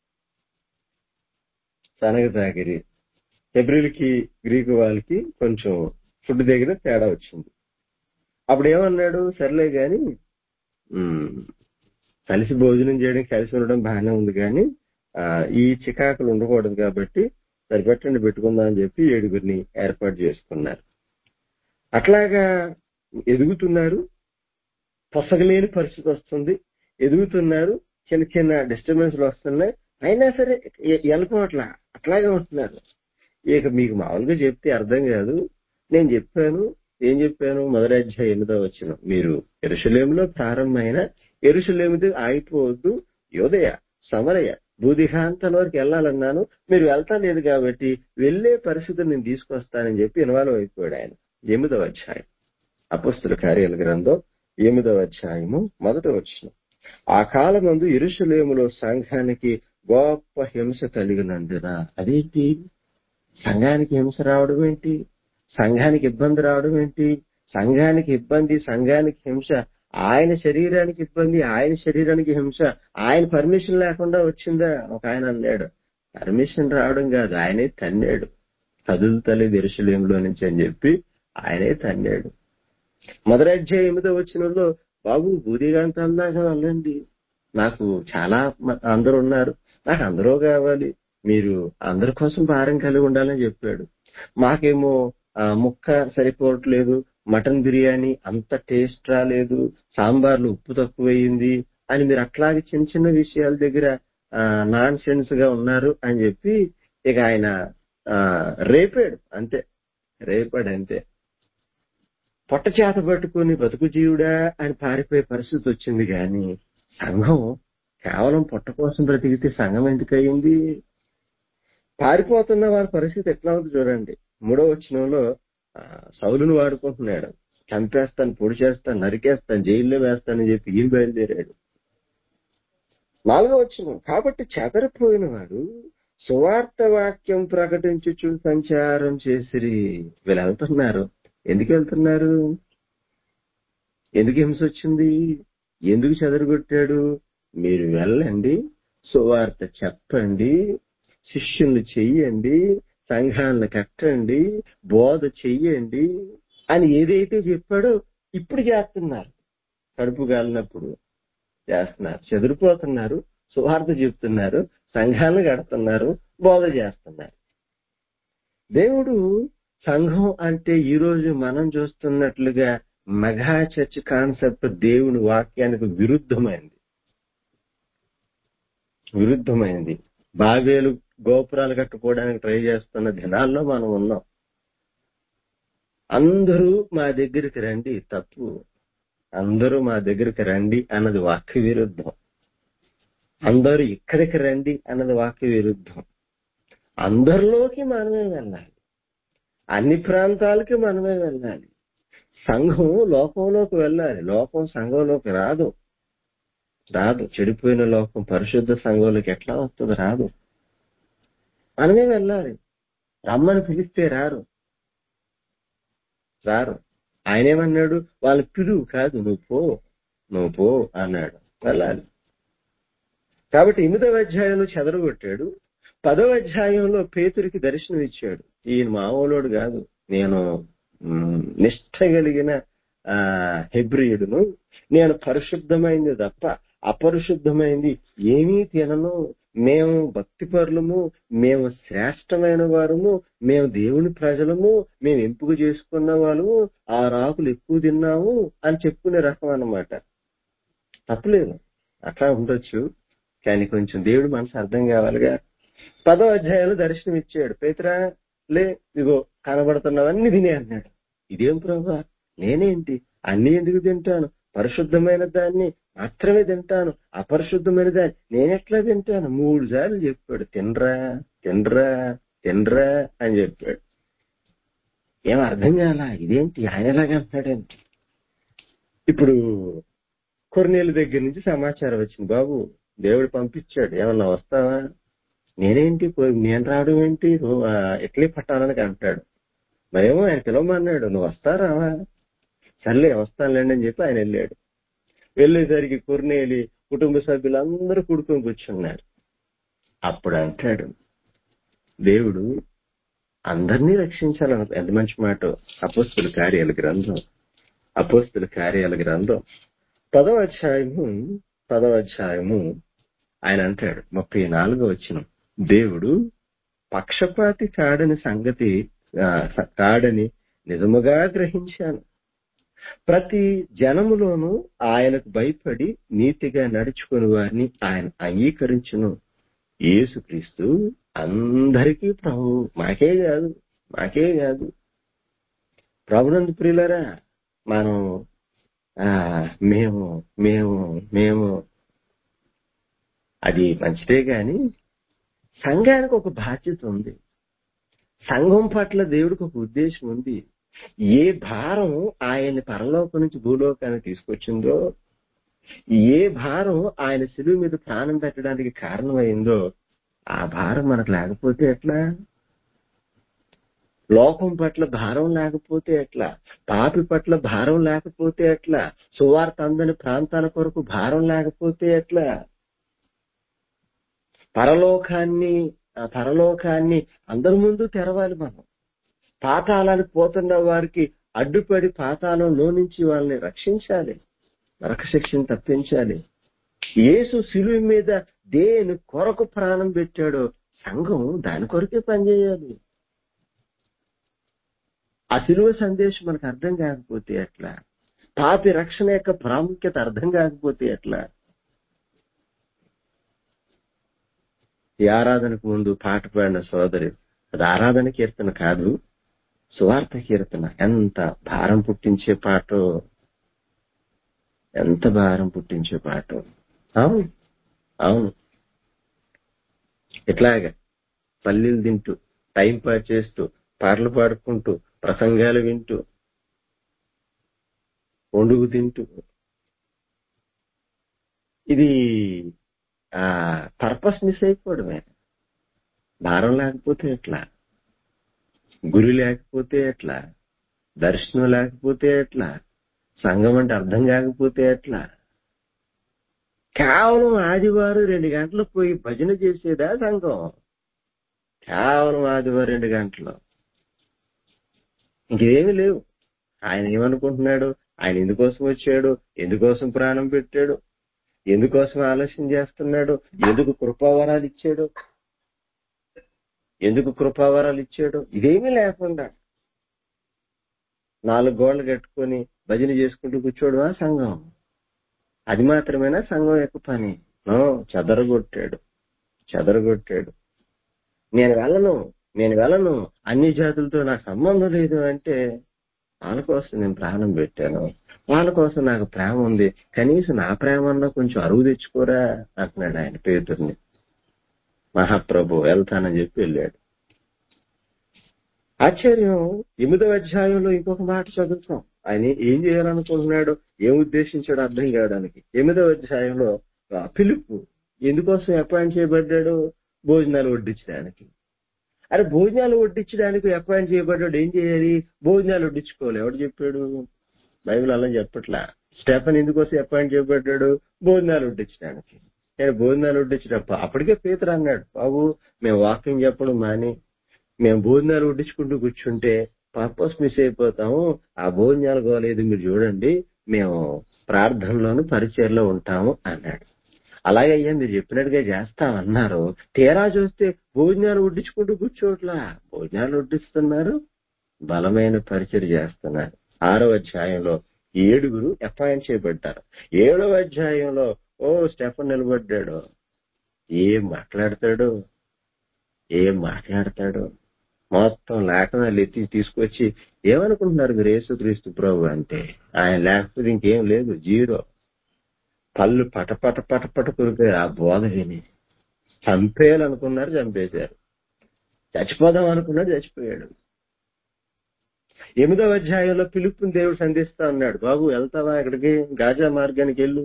సనగసాగిరి హెబ్రిల్కి గ్రీకు వాళ్ళకి కొంచెం ఫుడ్ దగ్గర తేడా వచ్చింది అప్పుడు ఏమన్నాడు సర్లే గాని ఉమ్, కలిసి భోజనం చేయడం కలిసి ఉండడం బాగానే ఉంది కానీ ఆ, ఈ చికాకులు ఉండకూడదు కాబట్టి సరిపెట్టండి పెట్టుకుందాం అని చెప్పి ఏడుగురిని ఏర్పాటు చేసుకున్నారు అట్లాగా ఎదుగుతున్నారు పొసగలేని పరిస్థితి వస్తుంది ఎదుగుతున్నారు చిన్న చిన్న డిస్టర్బెన్స్లు వస్తున్నాయి అయినా సరే ఎ- వెళ్ళిపోవట్లా అట్లాగే ఉంటున్నారు ఇక మీకు మామూలుగా చెప్తే అర్థం కాదు నేను చెప్పాను ఏం చెప్పాను మొదటి అధ్యాయం ఎనిమిదో వచ్చిన మీరు ఎరుసలేములో ప్రారంభమైన ఎరుసలేముది ఆగిపోవద్దు యోదయ సమరయ భూదిహాంతం వరకు వెళ్ళాలన్నాను మీరు వెళ్తా లేదు కాబట్టి వెళ్లే పరిస్థితిని నేను తీసుకొస్తానని చెప్పి ఇన్వాల్వ్ అయిపోయాడు ఆయన ఎనిమిదవ అధ్యాయం అపస్తుల కార్యాల గ్రంథం ఎనిమిదవ అధ్యాయము మొదట వచ్చిన ఆ కాలమందు ఎరుసలేములో సంఘానికి గొప్ప హింస కలిగినందున అదేంటి సంఘానికి హింస రావడం ఏంటి సంఘానికి ఇబ్బంది రావడం ఏంటి సంఘానికి ఇబ్బంది సంఘానికి హింస ఆయన శరీరానికి ఇబ్బంది ఆయన శరీరానికి హింస ఆయన పర్మిషన్ లేకుండా వచ్చిందా ఒక ఆయన అన్నాడు పర్మిషన్ రావడం కాదు ఆయనే తన్నాడు కదులుతలేదు ఎరుసలేములో నుంచి అని చెప్పి ఆయనే తన్నాడు మొదటి అధ్యాయం ఎనిమిదో వచ్చినలో బాబు బూదిగాంతం దాకా వెళ్ళండి నాకు చాలా మ- అందరూ ఉన్నారు నాకు అందరూ కావాలి మీరు అందరి కోసం భారం కలిగి ఉండాలని చెప్పాడు మాకేమో ఆ, ముక్క సరిపోవట్లేదు మటన్ బిర్యానీ అంత టేస్ట్ రాలేదు సాంబార్లు ఉప్పు తక్కువయింది అని మీరు అట్లాగే చిన్న చిన్న విషయాల దగ్గర నాన్ సెన్స్ గా ఉన్నారు అని చెప్పి ఇక ఆయన ఆ, రేపాడు అంతే రేపాడు అంతే పొట్ట చేత పట్టుకుని బతుకు జీవుడా అని పారిపోయే పరిస్థితి వచ్చింది కానీ సంఘం కేవలం పొట్ట కోసం బ్రతికితే సంఘం ఎందుకు అయింది పారిపోతున్న వారి పరిస్థితి ఎట్లా ఉంది చూడండి మూడో వచనంలో ఆ, సౌలును వాడుకుంటున్నాడు చంపేస్తాను పొడి చేస్తాను నరికేస్తాను జైల్లో వేస్తానని చెప్పి ఈయన బయలుదేరాడు నాలుగో వచనం కాబట్టి చెదరిపోయిన వాడు సువార్త వాక్యం ప్రకటించుచు సంచారం చేసిరి వీళ్ళు వెళ్తున్నారు ఎందుకు వెళ్తున్నారు ఎందుకు హింస వచ్చింది ఎందుకు చెదరగొట్టాడు మీరు వెళ్ళండి సువార్త చెప్పండి శిష్యుల్ని చెయ్యండి సంఘాలను కట్టండి బోధ చెయ్యండి అని ఏదైతే చెప్పాడో ఇప్పుడు చేస్తున్నారు కడుపు కాలినప్పుడు చేస్తున్నారు చెదిరిపోతున్నారు సువార్త చెప్తున్నారు సంఘాలను కడుతున్నారు బోధ చేస్తున్నారు దేవుడు సంఘం అంటే ఈ రోజు మనం చూస్తున్నట్లుగా మెగా చర్చ్ కాన్సెప్ట్ దేవుని వాక్యానికి విరుద్ధమైంది విరుద్ధమైంది బాబేలు గోపురాలు కట్టుకోవడానికి ట్రై చేస్తున్న దినాల్లో మనం ఉన్నాం అందరూ మా దగ్గరికి రండి తప్పు అందరూ మా దగ్గరికి రండి అన్నది వాక్య విరుద్ధం అందరూ ఇక్కడికి రండి అన్నది వాక్య విరుద్ధం అందరిలోకి మనమే వెళ్ళాలి అన్ని ప్రాంతాలకి మనమే వెళ్ళాలి సంఘం లోకంలోకి వెళ్ళాలి లోకం సంఘంలోకి రాదు రాదు చెడిపోయిన లోకం పరిశుద్ధ సంఘంలోకి ఎట్లా వస్తుంది రాదు మనమే వెళ్ళాలి రమ్మని పిలిస్తే రారు రారు ఆయన ఏమన్నాడు వాళ్ళ పిలువు కాదు నువ్వు పో నువ్వు పో అన్నాడు వెళ్ళాలి కాబట్టి ఎనిమిదవ అధ్యాయంలో చెదరగొట్టాడు పదవ అధ్యాయంలో పేతురికి దర్శనం ఇచ్చాడు ఈయన మామూలోడు కాదు నేను మ్, నిష్ఠ కలిగిన ఆ హెబ్రియుడును నేను పరిశుద్ధమైంది తప్ప అపరిశుద్ధమైంది ఏమీ తినను మేము భక్తిపరులము మేము శ్రేష్టమైన వారము మేము దేవుని ప్రజలము మేము ఎంపిక చేసుకున్న వాళ్ళము ఆ రాకులు ఎక్కువ తిన్నాము అని చెప్పుకునే రకం అన్నమాట తప్పలేదు అట్లా ఉండొచ్చు కానీ కొంచెం దేవుడు మనసు అర్థం కావాలిగా పదో అధ్యాయంలో దర్శనం ఇచ్చాడు పేతురా లే ఇగో కనబడుతున్నవన్నీ తినే అన్నాడు ఇదేం ప్రభా నేనేంటి అన్ని ఎందుకు తింటాను పరిశుద్ధమైన దాన్ని మాత్రమే తింటాను అపరిశుద్ధమైన దాన్ని నేనెట్లా తింటాను మూడు సార్లు చెప్పాడు తినరా తినరా తినరా అని చెప్పాడు ఏం అర్థం కాల ఇదేంటి ఆయనలాగా అంటున్నాడేంటి ఇప్పుడు కొన్నేళ్ళ దగ్గర నుంచి సమాచారం వచ్చింది బాబు దేవుడు పంపించాడు ఏమన్నా వస్తావా నేనేంటి పోయి నేను రావడం ఏంటి నువ్వు ఆ, ఇట్లే పట్టాలని అంటాడు మరేమో ఆయన పిలవమన్నాడు నువ్వు వస్తారావా సర్లే వస్తానులేండి అని చెప్పి ఆయన వెళ్ళాడు వెళ్ళేసరికి కుర్నేలి కుటుంబ సభ్యులందరూ కూడుకొని కూర్చున్నారు అప్పుడు అంటాడు దేవుడు అందరినీ రక్షించాలను ఎంత మంచి మాట అపోస్తుల కార్యాల గ్రంథం అపోస్తుల కార్యాల గ్రంథం పదవ అధ్యాయము పదవ అధ్యాయము ఆయన అంటాడు ముప్పై నాలుగో వచ్చిన దేవుడు పక్షపాతి కాడని సంగతి ఆ, కాడని నిజముగా గ్రహించాను ప్రతి జనములోనూ ఆయనకు భయపడి నీతిగా నడుచుకుని వారిని ఆయన అంగీకరించును యేసుక్రీస్తు అందరికీ ప్రభు మాకే కాదు మాకే కాదు ప్రభునందు ప్రియులరా మనం ఆ మేము మేము మేము అది మంచిదే గాని సంఘానికి ఒక బాధ్యత ఉంది సంఘం పట్ల దేవుడికి ఒక ఉద్దేశం ఉంది ఏ భారం ఆయన్ని పరలోకం నుంచి భూలోకానికి తీసుకొచ్చిందో ఏ భారం ఆయన శిలువు మీద ప్రాణం పెట్టడానికి కారణమైందో ఆ భారం మనకు లేకపోతే ఎట్లా లోకం పట్ల భారం లేకపోతే ఎట్లా పాపి పట్ల భారం లేకపోతే ఎట్లా సువార్త అందని ప్రాంతాల కొరకు భారం లేకపోతే ఎట్లా పరలోకాన్ని ఆ పరలోకాన్ని అందరి ముందు తెరవాలి మనం పాతాళానికి పోతున్న వారికి అడ్డుపడి పాతాళంలో నుంచి వాళ్ళని రక్షించాలి నరక శిక్షను తప్పించాలి యేసు శిలువ మీద దేని కొరకు ప్రాణం పెట్టాడో సంఘం దాని కొరకే పనిచేయాలి ఆ శిలువ సందేశం మనకు అర్థం కాకపోతే ఎట్లా పాపి రక్షణ యొక్క ప్రాముఖ్యత అర్థం కాకపోతే ఎట్లా ఈ ఆరాధనకు ముందు పాట పాడిన సోదరి అది ఆరాధన కీర్తన కాదు సువార్త కీర్తన ఎంత భారం పుట్టించే పాట ఎంత భారం పుట్టించే పాట అవును అవును ఇట్లాగా పల్లీలు తింటూ టైం పాస్ చేస్తూ పాటలు పాడుకుంటూ ప్రసంగాలు వింటూ వండుకు తింటూ ఇది ఆ పర్పస్ మిస్ అయిపోవడమే భారం లేకపోతే ఎట్లా గురి లేకపోతే ఎట్లా దర్శనం లేకపోతే ఎట్లా సంఘం అంటే అర్థం కాకపోతే ఎట్లా కేవలం ఆదివారం రెండు గంటలు పోయి భజన చేసేదా సంఘం కేవలం ఆదివారం రెండు గంటలు ఇంకేమీ లేవు ఆయన ఏమనుకుంటున్నాడు ఆయన ఎందుకోసం వచ్చాడు ఎందుకోసం ప్రాణం పెట్టాడు ఎందుకోసం ఆలస్యం చేస్తున్నాడు ఎందుకు కృపావరాలు ఇచ్చాడు ఎందుకు కృపావరాలు ఇచ్చాడు ఇదేమీ లేకుండా నాలుగు గోడలు కట్టుకొని భజన చేసుకుంటూ కూర్చోడువా సంఘం అది మాత్రమేనా సంఘం యొక్క పని నో చెదరగొట్టాడు చెదరగొట్టాడు నేను వెళ్ళను నేను వెళ్ళను అన్ని జాతులతో నాకు సంబంధం లేదు అంటే వాళ్ళ కోసం నేను ప్రాణం పెట్టాను వాళ్ళ కోసం నాకు ప్రేమ ఉంది కనీసం నా ప్రేమన్నా కొంచెం అరువు తెచ్చుకోరా అంటున్నాడు ఆయన పేతుర్ని మహాప్రభు వెళ్తానని చెప్పి వెళ్ళాడు ఆశ్చర్యం ఎనిమిదవ అధ్యాయంలో ఇంకొక మాట చదువుతాం ఆయన ఏం చేయాలనుకుంటున్నాడు ఏం ఉద్దేశించాడు అర్థం కావడానికి ఎనిమిదవ అధ్యాయంలో ఆ పిలుపు ఎందుకోసం అపాయింట్ చేయబడ్డాడు భోజనాలు వడ్డించడానికి అరే భోజనాలు వడ్డించడానికి అపాయింట్ చేయబడ్డాడు ఏం చేయాలి భోజనాలు వడ్డించుకోవాలి ఎవడు చెప్పాడు బైబిల్ అలా చెప్పట్లా స్టెఫన్ ఎందుకోసం అపాయింట్ చేయబడ్డాడు భోజనాలు వడ్డించడానికి నేను భోజనాలు వడ్డించినప్పుడు అప్పటికే పేతురు అన్నాడు బాబు మేము వాకింగ్ చెప్పడం మాని మేము భోజనాలు వడ్డించుకుంటూ కూర్చుంటే పర్పస్ మిస్ అయిపోతాము ఆ భోజనాలు కాలేదు మీరు చూడండి మేము ప్రార్థనలోను పరిచయలో ఉంటాము అన్నాడు అలాగే అయ్యా మీరు చెప్పినట్టుగా చేస్తామన్నారు తీరా చూస్తే భోజనాలు వడ్డించుకుంటూ కూర్చోట్లా భోజనాలు వడ్డిస్తున్నారు బలమైన పరిచయం చేస్తున్నారు ఆరో అధ్యాయంలో ఏడుగురు అపాయింట్ చేయబడ్డారు ఏడవ అధ్యాయంలో ఓ స్టెఫన్ నిలబడ్డాడు ఏం మాట్లాడతాడు ఏం మాట్లాడతాడు మొత్తం లేఖనాలు ఎత్తి తీసుకొచ్చి ఏమనుకుంటున్నారు మీరు యేసుక్రీస్తు ప్రభు అంటే ఆయన లేకపోతే ఇంకేం లేదు జీరో పళ్ళు పట పట పట పట కురిపోయారు ఆ బోధ విని చంపేయాలనుకున్నారు చంపేశారు చచ్చిపోదాం అనుకున్నాడు చచ్చిపోయాడు ఎనిమిదవ అధ్యాయంలో పిలుపుని దేవుడు సంధిస్తా ఉన్నాడు బాబు వెళ్తావా ఇక్కడికి గాజా మార్గానికి వెళ్ళు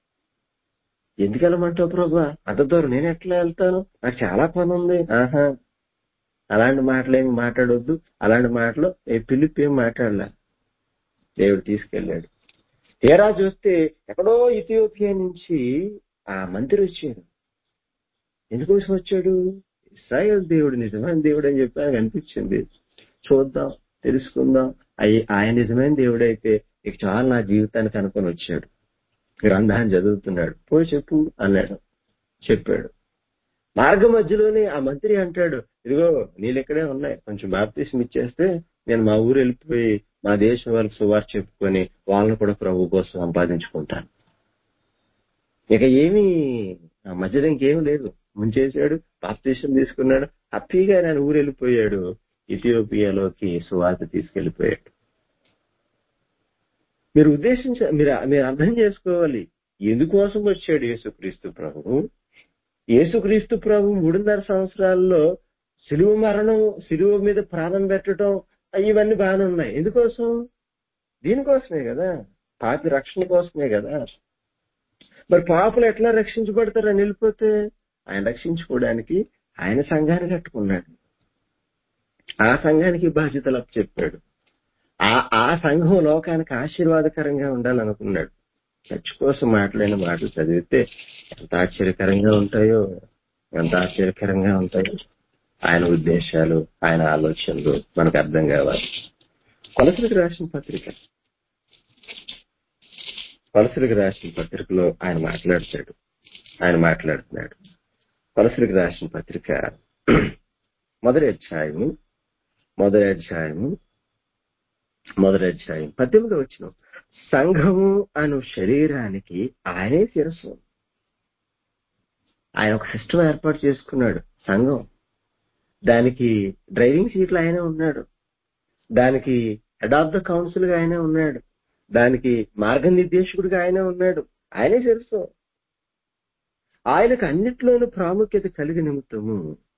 ఎందుకు వెళ్ళమంటావు ప్రభు అంత దూరం నేను ఎట్లా వెళ్తాను నాకు చాలా పని ఉంది ఆహా అలాంటి మాటలు ఏమి మాట్లాడొద్దు అలాంటి మాటలు ఏ పిలుపు ఏం మాట్లాడలే దేవుడు తీసుకెళ్ళాడు తీరా చూస్తే ఎక్కడో ఇథియోపియా నుంచి ఆ మంత్రి వచ్చాడు ఎందుకోసం వచ్చాడు ఇస్రాయల్ దేవుడు నిజమైన దేవుడు అని చెప్పి ఆయనకు అనిపించింది చూద్దాం తెలుసుకుందాం అయ్యి ఆయన నిజమైన దేవుడు అయితే ఇక చాలా నా జీవితానికి అనుకొని వచ్చాడు గ్రంథాన్ని చదువుతున్నాడు పోయి చెప్పు అన్నాడు చెప్పాడు మార్గ మధ్యలోనే ఆ మంత్రి అంటాడు ఇదిగో నీళ్ళు ఇక్కడే ఉన్నాయి కొంచెం బాప్తీసం ఇచ్చేస్తే నేను మా ఊరు వెళ్ళిపోయి మా దేశం వాళ్ళకి సువార్ చెప్పుకొని వాళ్ళని కూడా ప్రభు కోసం సంపాదించుకుంటాను ఇక ఏమీ ఆ మధ్యలో ఇంకేం లేదు ముంచేశాడు బాప్తీసం తీసుకున్నాడు హ్యాపీగా ఆయన ఊరు వెళ్ళిపోయాడు ఇథియోపియాలోకి సువార్త తీసుకెళ్లిపోయాడు మీరు ఉద్దేశించ మీరు మీరు అర్థం చేసుకోవాలి ఎందుకోసం వచ్చాడు యేసుక్రీస్తు ప్రభు యేసుక్రీస్తు ప్రభు మూడున్నర సంవత్సరాల్లో సిలువ మరణం సిలువ మీద ప్రాణం పెట్టడం ఇవన్నీ బాగానే ఉన్నాయి ఎందుకోసం దీనికోసమే కదా పాపి రక్షణ కోసమే కదా మరి పాపులు ఎట్లా రక్షించబడతారని వెళ్ళిపోతే ఆయన రక్షించుకోవడానికి ఆయన సంఘాన్ని కట్టుకున్నాడు ఆ సంఘానికి బాధ్యతలు చెప్పాడు ఆ ఆ సంఘం లోకానికి ఆశీర్వాదకరంగా ఉండాలనుకున్నాడు చర్చ్ కోసం మాట్లాడిన మాటలు చదివితే ఎంత ఆశ్చర్యకరంగా ఉంటాయో ఎంత ఆశ్చర్యకరంగా ఉంటాయో ఆయన ఉద్దేశాలు ఆయన ఆలోచనలు మనకు అర్థం కావాలి కొలసలకు రాసిన పత్రిక కొలసలకు రాసిన పత్రికలో ఆయన మాట్లాడతాడు ఆయన మాట్లాడుతున్నాడు కొలసరికి రాసిన పత్రిక మొదటి అధ్యాయము మొదటి అధ్యాయము మొదటి అధ్యాయం పద్దెనిమిది వచ్చిన సంఘము అను శరీరానికి ఆయనే శిరస్సు ఆయన ఒక సిస్టమ్ ఏర్పాటు చేసుకున్నాడు సంఘం దానికి డ్రైవింగ్ సీట్లు ఆయనే ఉన్నాడు దానికి హెడ్ ఆఫ్ ద కౌన్సిల్ గా ఆయనే ఉన్నాడు దానికి మార్గనిర్దేశకుడిగా ఆయనే ఉన్నాడు ఆయనే శిరస్సు ఆయనకు అన్నిట్లోనూ ప్రాముఖ్యత కలిగి నిమిత్తము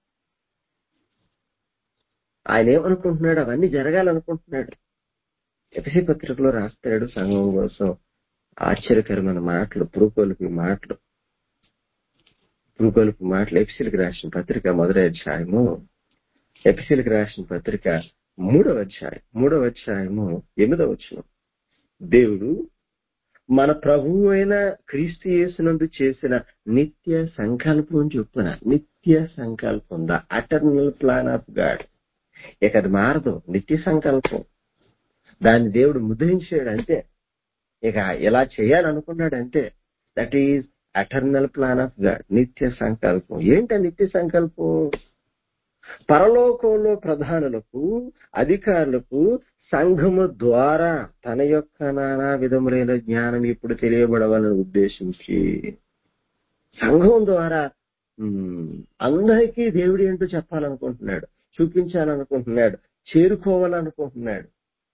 ఆయన ఏమనుకుంటున్నాడు అవన్నీ జరగాలనుకుంటున్నాడు ఎఫసి పత్రికలో రాస్తాడు సంఘం కోసం ఆశ్చర్యకరమైన మాటలు పురుకొలిపి మాటలు పురుకొలిపి మాటలు ఎఫ్సీలకు రాసిన పత్రిక మొదటి అధ్యాయము ఎఫ్సీలకు రాసిన పత్రిక మూడవ అధ్యాయం మూడవ అధ్యాయము ఎనిమిదవ వచ్చిన దేవుడు మన ప్రభువు అయిన క్రీస్తు యేసునందు చేసిన నిత్య సంకల్పం చొప్పున నిత్య సంకల్పం the eternal plan of God ఇక అది మారదు నిత్య సంకల్పం దాన్ని దేవుడు ముద్రించాడు అంతే ఇక ఎలా చేయాలనుకున్నాడు అంతే that is eternal plan of God నిత్య సంకల్పం ఏంట నిత్య సంకల్పం పరలోకంలో ప్రధానులకు అధికారులకు సంఘము ద్వారా తన యొక్క నానా విధములైన జ్ఞానం ఇప్పుడు తెలియబడవాలని ఉద్దేశించి సంఘం ద్వారా ఉమ్, అందరికీ దేవుడు ఏంటో చెప్పాలనుకుంటున్నాడు చూపించాలనుకుంటున్నాడు చేరుకోవాలనుకుంటున్నాడు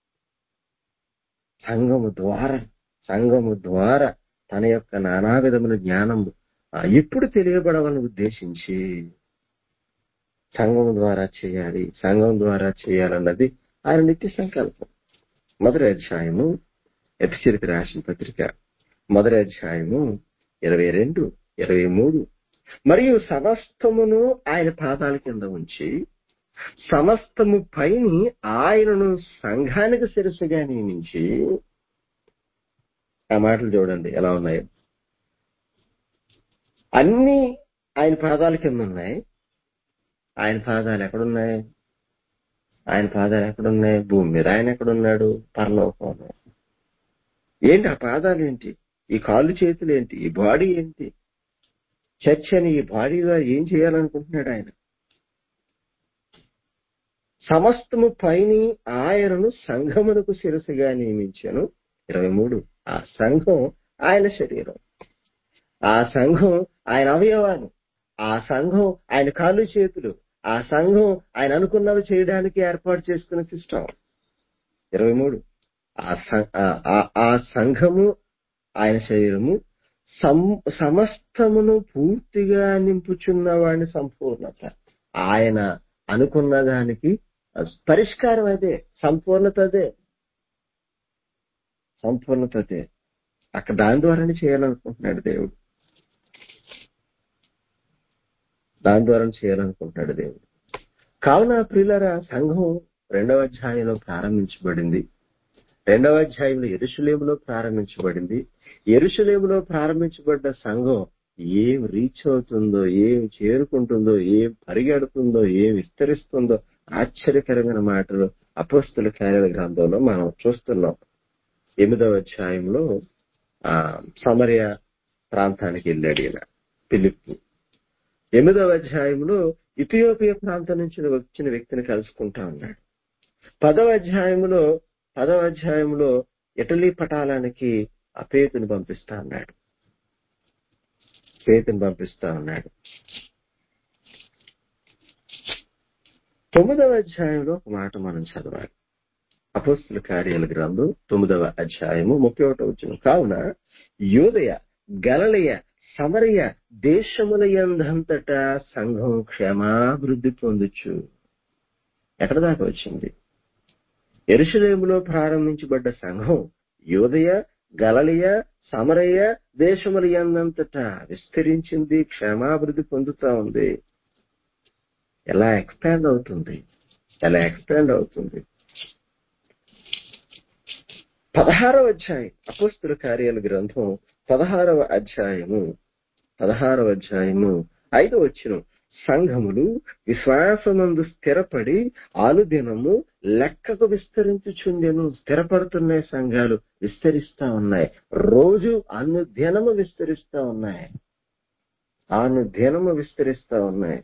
సంఘము ద్వారా సంఘము ద్వారా తన యొక్క నానా విధముల జ్ఞానము ఆ, ఎప్పుడు తెలియబడవాలని ఉద్దేశించి సంఘం ద్వారా చేయాలి సంఘం ద్వారా చేయాలన్నది ఆయన నిత్య సంకల్పం మొదటి అధ్యాయము ఎపిసిరికి రాసిన పత్రిక మొదటి అధ్యాయము ఇరవై రెండు ఇరవై మూడు మరియు సమస్తమును ఆయన పాదాల కింద ఉంచి సమస్తము పైని ఆయనను సంఘానికి శిరస్సుగా నియమించి ఆ మాటలు చూడండి ఎలా ఉన్నాయో అన్ని ఆయన పాదాల కింద ఉన్నాయి ఆయన పాదాలు ఎక్కడున్నాయి ఆయన పాదాలు ఎక్కడున్నాయి భూమి మీద ఆయన ఎక్కడున్నాడు పరలోకంలో ఏంటి ఆ పాదాలు ఏంటి ఈ కాళ్ళు చేతులు ఏంటి ఈ బాడీ ఏంటి చర్చ్ అని ఈ బాడీగా ఏం చేయాలనుకుంటున్నాడు ఆయన సమస్తము పైని ఆయనను సంఘమునకు శిరసుగా నియమించాను ఇరవై మూడు ఆ సంఘం ఆయన శరీరం ఆ సంఘం ఆయన అవయవాలు ఆ సంఘం ఆయన కాళ్ళు చేతులు ఆ సంఘం ఆయన అనుకున్నవి చేయడానికి ఏర్పాటు చేసుకున్న సిస్టమ్ ఇరవై మూడు ఆ సం- ఆ- ఆ- ఆ సంఘము ఆయన శరీరము సం- సమస్తమును పూర్తిగా నింపుచున్న వాడిని సంపూర్ణత ఆయన అనుకున్న దానికి పరిష్కారం అదే సంపూర్ణత అదే సంపూర్ణత అదే అక్కడ దాని ద్వారానే చేయాలనుకుంటున్నాడు దేవుడు దాని ద్వారా చేయాలనుకుంటున్నాడు దేవుడు కావున ప్రియులరా సంఘం రెండవ అధ్యాయంలో ప్రారంభించబడింది రెండవ అధ్యాయంలో ఎరుషులేములో ప్రారంభించబడింది ఎరుషులేములో ప్రారంభించబడ్డ సంఘం ఏం రీచ్ అవుతుందో ఏం చేరుకుంటుందో ఏం పరిగెడుతుందో ఏం విస్తరిస్తుందో ఆశ్చర్యకరమైన మాటలు అపోస్తుల కార్యాల గ్రంథంలో మనం చూస్తున్నాం ఎనిమిదవ అధ్యాయంలో ఆ సమరయ ప్రాంతానికి వెళ్ళాడు ఈయన పిలిప్పు ఎనిమిదవ అధ్యాయంలో ఇథియోపియా ప్రాంతం నుంచి వచ్చిన వ్యక్తిని కలుసుకుంటా ఉన్నాడు పదవ అధ్యాయంలో పదవ అధ్యాయంలో ఇటలీ పటాలానికి ఆ పేతుని పంపిస్తా ఉన్నాడు పేతుని పంపిస్తా ఉన్నాడు తొమ్మిదవ అధ్యాయంలో ఒక మాట మనం చదవాలి అపోస్తుల కార్యాల గ్రంథం తొమ్మిదవ అధ్యాయము ముప్పై ఒకటో వచ్చిన కావున యోదయ గలలయ సమరయ దేశముల యందంతటా సంఘం క్షేమాభివృద్ధి పొందొచ్చు ఎక్కడ దాకా వచ్చింది ఎరుషలేములో ప్రారంభించబడ్డ సంఘం యోదయ గలలియ సమరయ దేశముల యందంతటా విస్తరించింది క్షేమాభివృద్ధి పొందుతా ఉంది ఎలా ఎక్స్పాండ్ అవుతుంది ఎలా ఎక్స్పాండ్ అవుతుంది పదహారవ అధ్యాయం అపోస్తుల కార్యాల గ్రంథం పదహారవ అధ్యాయము పదహారవ అధ్యాయము ఐదవ వచ్చిన సంఘములు విశ్వాసమందు స్థిరపడి ఆలుదినము లెక్కకు విస్తరించుచుండెను స్థిరపడుతున్నాయి సంఘాలు విస్తరిస్తా ఉన్నాయి రోజు అనుదినము విస్తరిస్తా ఉన్నాయి ఆను దినము విస్తరిస్తా ఉన్నాయి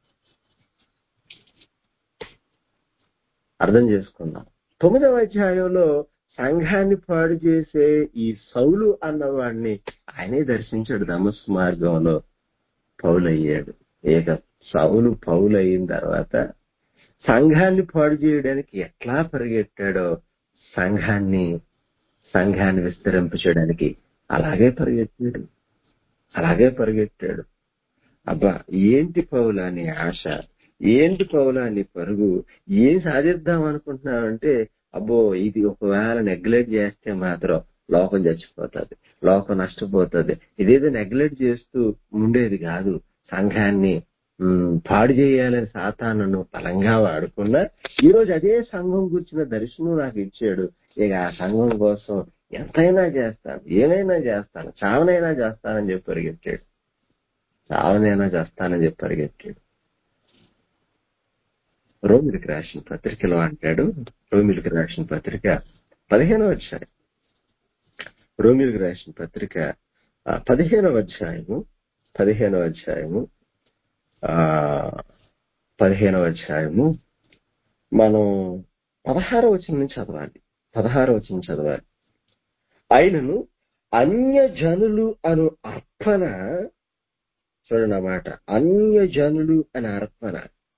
అర్థం చేసుకుందాం తొమ్మిదవ అధ్యాయంలో సంఘాన్ని పాడు చేసే ఈ సౌలు అన్నవాడిని ఆయనే దర్శించాడు దమస్ మార్గంలో పౌలయ్యాడు ఏక సౌలు పౌలు అయిన తర్వాత సంఘాన్ని పాడు చేయడానికి ఎట్లా పరిగెట్టాడో సంఘాన్ని సంఘాన్ని విస్తరింప చేయడానికి అలాగే పరిగెత్తాడు అలాగే పరిగెత్తాడు అబ్బా ఏంటి పౌలా నీ ఆశ ఏంటి పౌలా నీ పరుగు ఏం సాధిద్దాం అనుకుంటున్నావంటే అబ్బో ఇది ఒకవేళ నెగ్లెక్ట్ చేస్తే మాత్రం లోకం చచ్చిపోతుంది లోకం నష్టపోతుంది ఇదేదో నెగ్లెక్ట్ చేస్తూ ఉండేది కాదు సంఘాన్ని ఉమ్, పాడు చేయాలని సాతాను బలంగా వాడుకున్నా ఈ రోజు అదే సంఘం గురించిన దర్శనం నాకు ఇచ్చాడు ఇక ఆ సంఘం కోసం ఎంతైనా చేస్తాను ఏమైనా చేస్తాను చావనైనా చేస్తానని చెప్పి పరిగెత్తాడు చావనైనా చేస్తానని చెప్పి పరిగెత్తాడు రోమిలికి రాసిన పత్రికలో అంటాడు రోమిలికి రాసిన పత్రిక పదిహేనవ అధ్యాయం రోమిలికి రాసిన పత్రిక ఆ, పదిహేనవ అధ్యాయము పదిహేనవ అధ్యాయము ఆ పదిహేనవ అధ్యాయము మనం పదహారవ వచనం నుంచి చదవాలి పదహారవ వచనం చదవాలి ఆయనను అన్య జనులు అను అర్పణ చూడండి అన్నమాట అన్య జనులు అని అర్పణ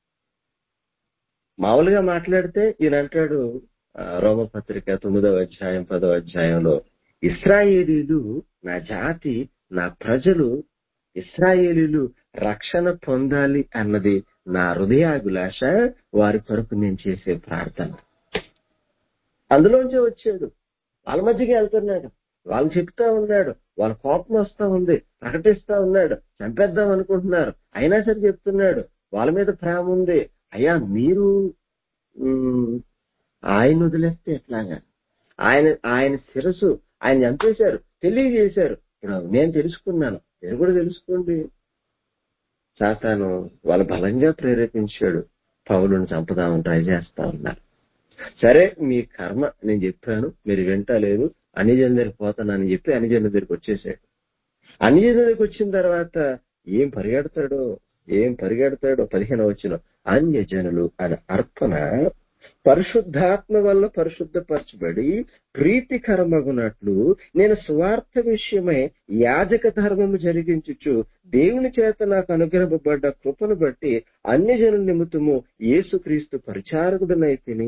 మామూలుగా మాట్లాడితే ఈయన అంటాడు ఆ, రోమపత్రిక తొమ్మిదవ అధ్యాయం పదవ అధ్యాయంలో ఇస్రాయేలీలు నా జాతి నా ప్రజలు ఇస్రాయేలీలు రక్షణ పొందాలి అన్నది నా హృదయాభిలాష వారి కొరకు నేను చేసే ప్రార్థన అందులోంచే వచ్చాడు వాళ్ళ మధ్యకి వెళ్తున్నాడు వాళ్ళు చెప్తా ఉన్నాడు వాళ్ళ కోపం వస్తా ఉంది ప్రకటిస్తా ఉన్నాడు చంపేద్దాం అనుకుంటున్నారు అయినా సరే చెప్తున్నాడు వాళ్ళ మీద ప్రేమ ఉంది అయ్యా మీరు ఉమ్, ఆయన వదిలేస్తే ఎట్లాగా ఆయన ఆయన శిరసు ఆయన చంపేశారు తెలియజేశారు ఇప్పుడు నేను తెలుసుకున్నాను మీరు కూడా తెలుసుకోండి సాతాను వాళ్ళ బలంగా ప్రేరేపించాడు పౌలుని చంపుదామని ట్రై చేస్తా ఉన్నారు సరే మీ కర్మ నేను చెప్పాను మీరు వింటలేదు అనిజన్ దగ్గరికి పోతానని చెప్పి అనిజన్ దగ్గరికి వచ్చేసాడు అనిజన్ దగ్గరికి వచ్చిన తర్వాత ఏం పరిగెడతాడో ఏం పరిగెడతాడో పదిహేను వచ్చిన అన్యజనులు అని అర్పణ పరిశుద్ధాత్మ వల్ల పరిశుద్ధపరచబడి ప్రీతికరమగునట్లు నేను స్వార్థ విషయమై యాజక ధర్మము జరిగించుచు దేవుని చేత నాకు అనుగ్రహపడ్డ కృపను బట్టి అన్య జనుల నిమిత్తము యేసుక్రీస్తు పరిచారకుడనైతిని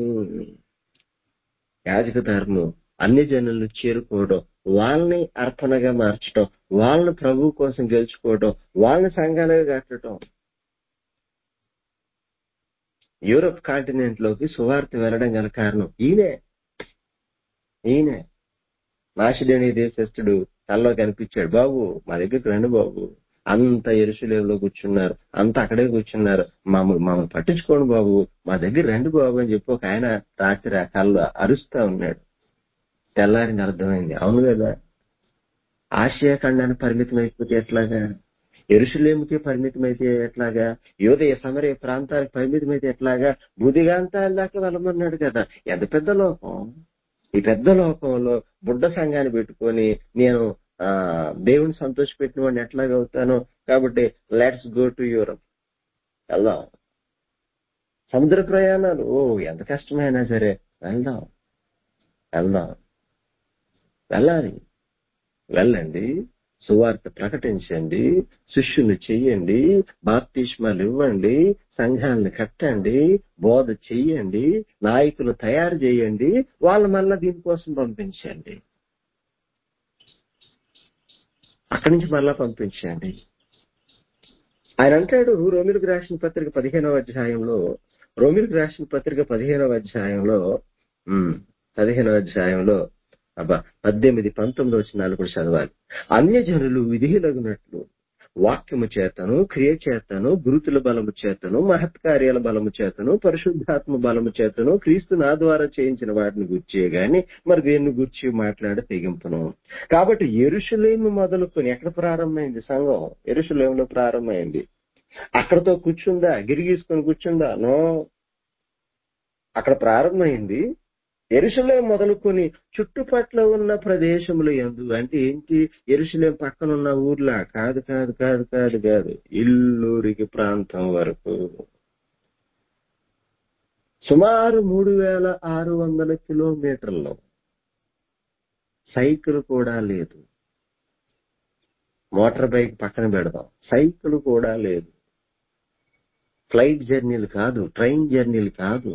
యాజక ధర్మం అన్ని జనులను చేరుకోవడం వాళ్ళని అర్పణగా మార్చడం వాళ్ళని ప్రభు కోసం గెలుచుకోవడం వాళ్ళని సంఘాలుగా కట్టడం యూరప్ కాంటినెంట్ లోకి సువార్త వెళ్ళడం గల కారణం ఈయనే ఈయనే మాసిడోని దేశస్థుడు తనలో కనిపించాడు బాబు మా దగ్గరికి రండి బాబు అంత ఎరుసలేంలో కూర్చున్నారు అంత అక్కడే కూర్చున్నారు మమ్మల్ని మమ్మల్ని పట్టించుకోండి బాబు మా దగ్గర రండి బాబు అని చెప్పి ఒక ఆయన రాత్రి ఆ కళ్ళు అరుస్తా ఉన్నాడు తెల్లారిని అర్థమైంది అవును కదా ఆసియా ఖండానికి పరిమితం అయిపోతే ఎట్లాగా ఎరుసలేముకి పరిమితమైతే ఎట్లాగా యోదయ సమరయ ప్రాంతానికి పరిమితమైతే ఎట్లాగా బుధిగాంతాల దాకా వెళ్ళమన్నాడు కదా ఎంత పెద్ద లోకం ఈ పెద్ద లోకంలో బుడ్డ సంఘాన్ని పెట్టుకొని నేను ఆ దేవుని సంతోష పెట్టిన వాడిని ఎట్లాగా అవుతాను కాబట్టి లెట్స్ గో టు యూరప్ వెళ్దాం సముద్ర ప్రయాణాలు ఓ ఎంత కష్టమైనా సరే వెళ్దాం వెళ్దాం వెళ్ళాలి వెళ్ళండి సువార్త ప్రకటించండి శిష్యులు చెయ్యండి బాప్తిష్మాలు ఇవ్వండి సంఘాలను కట్టండి బోధ చెయ్యండి నాయకులు తయారు చేయండి వాళ్ళు మళ్ళా దీనికోసం పంపించండి అక్కడి నుంచి మళ్ళా పంపించండి ఆయన అంటాడు రోమిలకు రాసిన పత్రిక పదిహేనవ అధ్యాయంలో రోమిలకు రాసిన పత్రిక పదిహేనవ అధ్యాయంలో ఉమ్, పదిహేనవ అధ్యాయంలో అబ్బా పద్దెనిమిది పంతొమ్మిది వచ్చినాలు కూడా చదవాలి అన్యజనులు విధిలగునట్లు వాక్యము చేతను క్రియ చేతను గురుతుల బలము చేతను మహత్కార్యాల బలము చేతను పరిశుద్ధాత్మ బలము చేతను క్రీస్తు నా ద్వారా చేయించిన వాటిని గుర్చే గాని మరి దేన్ని గుర్చి మాట్లాడ తెగింపును కాబట్టి ఎరుషులేము మొదలుకొని ఎక్కడ ప్రారంభమైంది సంఘం ఎరుషులేములో ప్రారంభమైంది అక్కడతో కూర్చుందా గిరిగీసుకొని కూర్చుందా నో అక్కడ ప్రారంభమైంది ఎరుసలేం మొదలుకొని చుట్టుపట్ల ఉన్న ప్రదేశములు ఎందు అంటే ఏంటి ఎరుసలేం పక్కన ఉన్న ఊర్లా కాదు కాదు కాదు కాదు కాదు ఇల్లూరికి ప్రాంతం వరకు సుమారు మూడు వేల ఆరు వందల కిలోమీటర్లు సైకిల్ కూడా లేదు మోటార్ బైక్ పక్కన పెడదాం సైకిల్ కూడా లేదు ఫ్లైట్ జర్నీలు కాదు ట్రైన్ జర్నీలు కాదు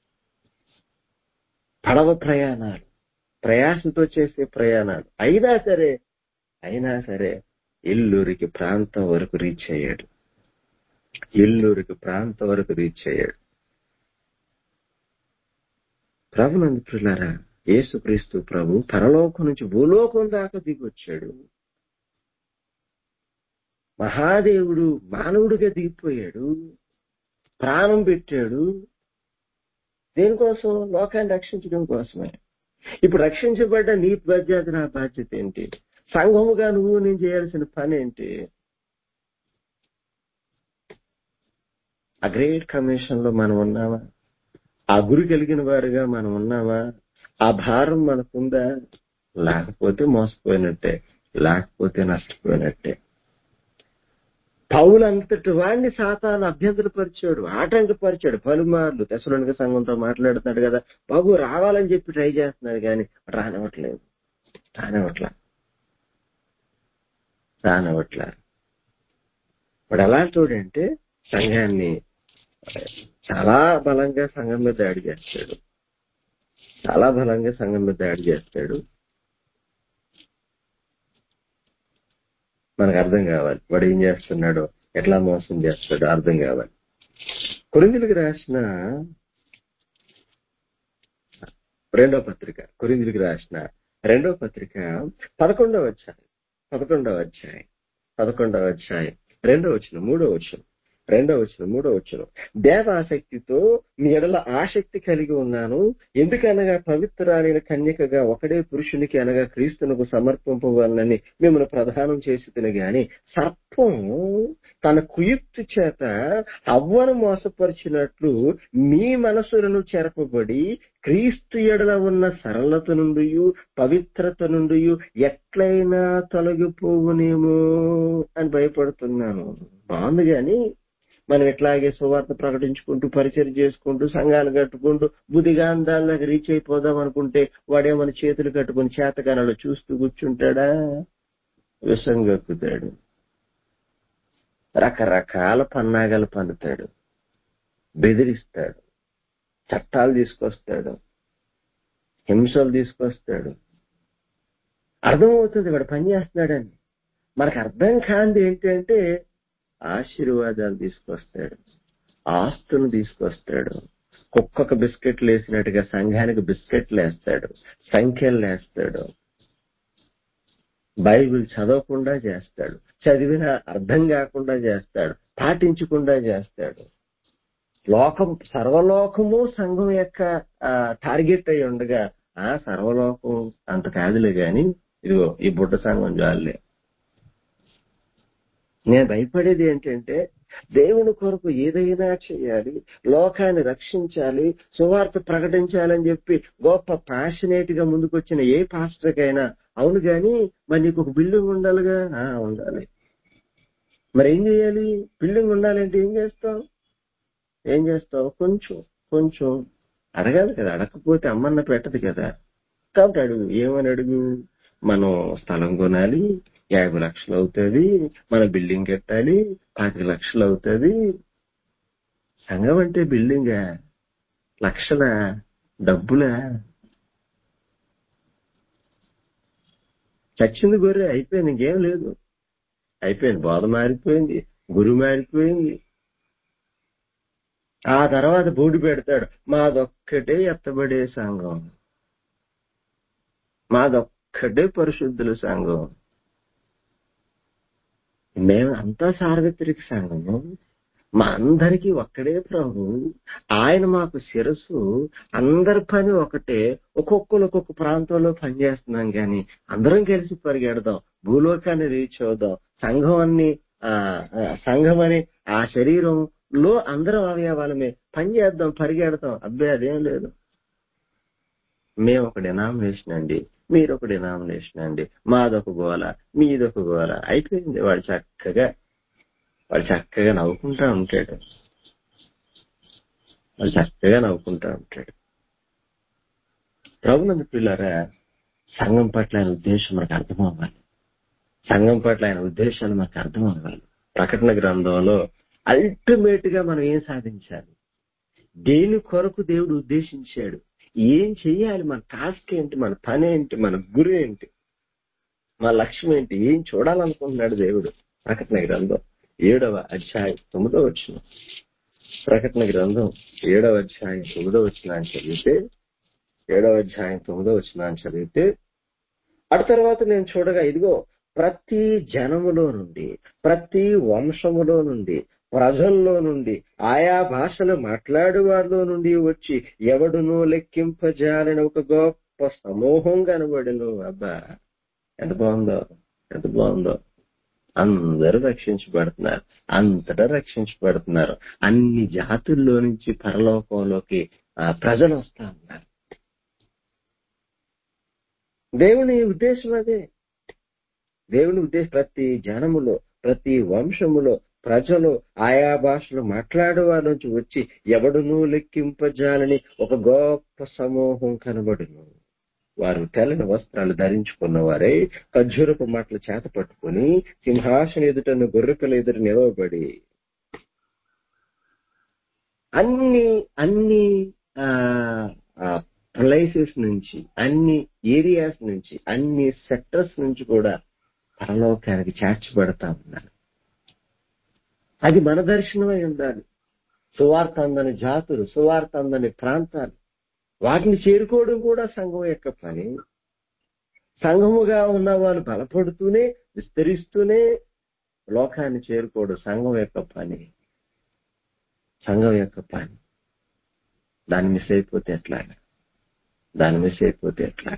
పడవ ప్రయాణాలు ప్రయాసంతో చేసే ప్రయాణాలు అయినా సరే అయినా సరే ఇల్లూరికి ప్రాంతం వరకు రీచ్ అయ్యాడు ఇల్లూరికి ప్రాంతం వరకు రీచ్ అయ్యాడు ప్రభునందు పిల్లారా యేసుక్రీస్తు ప్రభు పరలోకం నుంచి భూలోకం దాకా దిగొచ్చాడు మహాదేవుడు మానవుడిగా దిగిపోయాడు ప్రాణం పెట్టాడు దేనికోసం లోకాన్ని రక్షించడం కోసమే ఇప్పుడు రక్షించబడ్డ నీ బాధ్యత నా బాధ్యత ఏంటి సంఘముగా నువ్వు నేను చేయాల్సిన పని ఏంటి ఆ గ్రేట్ కమిషన్ లో మనం ఉన్నామా ఆ గురి కలిగిన వారుగా మనం ఉన్నామా ఆ భారం మనకుందా లేకపోతే మోసపోయినట్టే లేకపోతే నష్టపోయినట్టే పౌలంతటి వాడిని సాతాను అభ్యంతరపరిచాడు ఆటంకపరిచాడు పలుమార్లు దశలోనిక సంఘంతో మాట్లాడుతున్నాడు కదా బాబు రావాలని చెప్పి ట్రై చేస్తున్నాడు కానీ రానివ్వట్లేదు రానివ్వట్లా రానివ్వట్లా వాడు ఎలాంటి సంఘాన్ని చాలా బలంగా సంఘం మీద దాడి చేస్తాడు చాలా బలంగా సంఘం మీద దాడి చేస్తాడు మనకు అర్థం కావాలి వాడు ఏం చేస్తున్నాడో ఎట్లా మోసం చేస్తాడో అర్థం కావాలి కొరిందులకు రాసిన రెండో పత్రిక కొరిందులకు రాసిన రెండో పత్రిక పదకొండవ అధ్యాయం పదకొండవ అధ్యాయం పదకొండవ అధ్యాయం రెండో వచ్చిన మూడో వచ్చిన రెండో వచ్చిన మూడో వచ్చిన దేవాసక్తితో మీ ఎడల ఆసక్తి కలిగి ఉన్నాను ఎందుకనగా పవిత్రాలైన కన్యకగా ఒకడే పురుషునికి అనగా క్రీస్తునకు సమర్పింపవాలని మిమ్మల్ని ప్రధానం చేసి గాని సర్పం తన కుయుక్తి చేత అవ్వను మోసపరిచినట్లు మీ మనసులను చెరపబడి క్రీస్తు ఎడల ఉన్న సరళత నుండి పవిత్రత నుండి ఎట్లయినా తొలగిపోవునేమో అని భయపడుతున్నాను బాగుంది కానీ మనం ఎట్లాగే సువార్త ప్రకటించుకుంటూ పరిచయం చేసుకుంటూ సంఘాలు కట్టుకుంటూ బుధిగాంధాలకు రీచ్ అయిపోదాం అనుకుంటే వాడే మన చేతులు కట్టుకుని చేతకానాలు చూస్తూ కూర్చుంటాడా విషం గక్కుతాడు రకరకాల పన్నాగాలు పన్నుతాడు బెదిరిస్తాడు చట్టాలు తీసుకొస్తాడు హింసలు తీసుకొస్తాడు అర్థమవుతుంది వాడు పని చేస్తున్నాడని మనకు అర్థం కాంది ఏంటంటే ఆశీర్వాదాలు తీసుకొస్తాడు ఆస్తులు తీసుకొస్తాడు కుక్కకు బిస్కెట్లు వేసినట్టుగా సంఘానికి బిస్కెట్లు వేస్తాడు సంఖ్యలు వేస్తాడు బైబిల్ చదవకుండా చేస్తాడు చదివిన అర్థం కాకుండా చేస్తాడు పాటించకుండా చేస్తాడు లోకం సర్వలోకము సంఘం యొక్క టార్గెట్ అయి ఉండగా ఆ సర్వలోకం అంత కాదులే గాని ఇదిగో ఈ బుట్ట సంఘం జాలే నేను భయపడేది ఏంటంటే దేవుని కొరకు ఏదైనా చేయాలి లోకాన్ని రక్షించాలి సువార్త ప్రకటించాలని చెప్పి గొప్ప ప్యాషనేట్ గా ముందుకొచ్చిన ఏ పాస్టర్కైనా అవును గాని మరి నీకు ఒక బిల్డింగ్ ఉండాలిగా ఆ, ఉండాలి మరి ఏం చేయాలి బిల్డింగ్ ఉండాలంటే ఏం చేస్తావు ఏం చేస్తావు కొంచెం కొంచెం అడగాలి కదా అడగకపోతే అమ్మన్న పెట్టదు కదా కాబట్టి అడుగు ఏమని అడుగు మనం స్థలం కొనాలి యాభై లక్షలు అవుతుంది మన బిల్డింగ్ కట్టాలి పాతిక లక్షలు అవుతుంది సంఘం అంటే బిల్డింగా లక్షల డబ్బులా చచ్చింది గొర్రె అయిపోయింది ఇంకేం లేదు అయిపోయింది బోధ మారిపోయింది గురి మారిపోయింది ఆ తర్వాత బూడి పెడతాడు మాదొక్కటే ఎత్తబడే సంఘం మాదొక్కటే పరిశుద్ధుల సంఘం మేము అంతా సార్వత్రిక సంఘము మా అందరికీ ఒక్కడే ప్రభు ఆయన మాకు శిరస్సు అందరి పని ఒకటే ఒక్కొక్కరు ఒక్కొక్క ప్రాంతంలో పనిచేస్తున్నాం కానీ అందరం కలిసి పరిగెడదాం భూలోకాన్ని రీచ్ అవుదాం సంఘం అన్ని ఆ ఆ, సంఘం అని ఆ శరీరంలో అందరం అవయవాలమే పని చేద్దాం పరిగెడతాం అబ్బాయి అదేం లేదు మేము ఒక డినామినేషన్ అండి మీరు ఒక డినామినేషన్ అండి మాదొక గోల మీదొక గోల అయిపోయింది వాడు చక్కగా వాడు చక్కగా నవ్వుకుంటా ఉంటాడు వాడు చక్కగా నవ్వుకుంటా ఉంటాడు ప్రభునందు పిల్లరా సంఘం పట్ల ఆయన ఉద్దేశం మనకు అర్థం అవ్వాలి సంఘం పట్ల ఆయన ఉద్దేశాలు మనకు అర్థం అవ్వాలి ప్రకటన గ్రంథంలో అల్టిమేట్ గా మనం ఏం సాధించాలి దేని కొరకు దేవుడు ఉద్దేశించాడు ఏం చెయ్యాలి మన టాస్క్ ఏంటి మన పని ఏంటి మన గురి ఏంటి మన లక్ష్యం ఏంటి ఏం చూడాలనుకుంటున్నాడు దేవుడు ప్రకటన గ్రంథం ఏడవ అధ్యాయం తొమ్మిదవ వచ్చిన ప్రకటన గ్రంథం ఏడవ అధ్యాయం తొమ్మిదవ వచ్చిన అని చదివితే ఏడవ అధ్యాయం తొమ్మిదవ వచ్చిన అని చదివితే అటు తర్వాత నేను చూడగా ఇదిగో ప్రతి జనములో నుండి ప్రతి వంశములో నుండి ప్రజల్లో నుండి ఆయా భాషలు మాట్లాడే వారిలో నుండి వచ్చి ఎవడునూ లెక్కింపజాలని ఒక గొప్ప సమూహం కనబడును అబ్బా ఎంత బాగుందో ఎంత బాగుందో అందరూ రక్షించబడుతున్నారు అంతటా రక్షించబడుతున్నారు అన్ని జాతుల్లో నుంచి పరలోకంలోకి ఆ ప్రజలు వస్తా ఉన్నారు దేవుని ఉద్దేశం అదే దేవుని ఉద్దేశం ప్రతి జనములో ప్రతి వంశములో ప్రజలు ఆయా భాషలు మాట్లాడే వారి నుంచి వచ్చి ఎవడునూ లెక్కింపజాలని ఒక గొప్ప సమూహం కనబడును వారు తెల్లని వస్త్రాలు ధరించుకున్న వారే ఖర్జూరపు మాటలు చేత పట్టుకుని సింహాసన ఎదుటను గొర్రెపిల్ల ఎదుట నిలవబడి అన్ని అన్ని ప్లేసెస్ నుంచి అన్ని ఏరియాస్ నుంచి అన్ని సెక్టర్స్ నుంచి కూడా పరలోకానికి చేర్చబడతా ఉన్నారు అది మన దర్శనమై ఉండాలి సువార్త అందని జాతులు సువార్త అందని ప్రాంతాలు వాటిని చేరుకోవడం కూడా సంఘం యొక్క పని సంఘముగా ఉన్న వాళ్ళు బలపడుతూనే విస్తరిస్తూనే లోకాన్ని చేరుకోవడం సంఘం యొక్క పని సంఘం యొక్క పని దాన్ని మిస్ అయిపోతే ఎట్లాగా దాన్ని మిస్ అయిపోతే ఎట్లా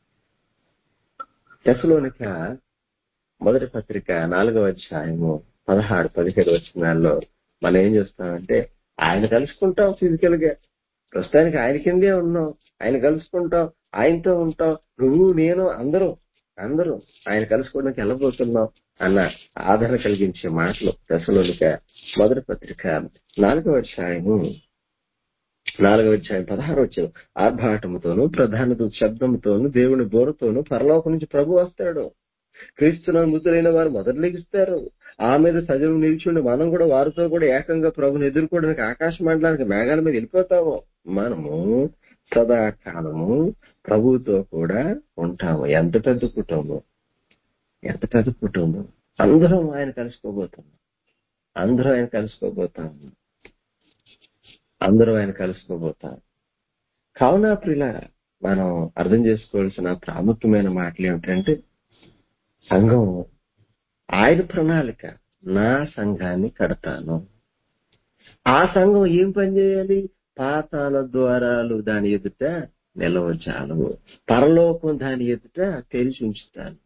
దశలోనిక మొదటి పత్రిక నాలుగవ అధ్యాయము పదహారు పదిహేడు వచ్చినాల్లో మనం ఏం చేస్తామంటే ఆయన కలుసుకుంటాం ఫిజికల్ గా ప్రస్తుతానికి ఆయన కిందే ఉన్నాం ఆయన కలుసుకుంటాం ఆయనతో ఉంటాం నువ్వు నేను అందరూ అందరూ ఆయన కలుసుకోవడానికి వెళ్ళబోతున్నాం అన్న ఆదరణ కలిగించే మాటలు దశలోనిక మొదటి పత్రిక నాలుగవ అధ్యాయము నాలుగవ అధ్యాయం పదహారు వచ్చారు ఆర్భాటముతోను ప్రధానత శబ్దముతోను దేవుని బోరతోను పరలోకం నుంచి ప్రభు వస్తాడు క్రీస్తున్న మృతులైన వారు మొదట లెగిస్తారు ఆ మీద సజీవం నిలిచిండి మనం కూడా వారితో కూడా ఏకంగా ప్రభుని ఎదుర్కోవడానికి ఆకాశ మండలానికి మేఘాల మీద వెళ్ళిపోతాము మనము సదాకాలము ప్రభువుతో కూడా ఉంటాము ఎంత పెద్ద కుటుంబం ఎంత పెద్ద కుటుంబం అందరం ఆయన కలుసుకోబోతున్నాం అందరూ ఆయన కలుసుకోబోతాము అందరూ ఆయన కలుసుకోబోతాం కావున ప్రిల మనం అర్థం చేసుకోవాల్సిన ప్రాముఖ్యమైన మాటలు ఏమిటంటే సంఘం ఆయన ప్రణాళిక నా సంఘాన్ని కడతాను ఆ సంఘం ఏం పని చేయాలి పాతాల ద్వారాలు దాని ఎదుట నిలవచాలు పరలోకం దాని ఎదుట తెరిచి ఉంచుతాను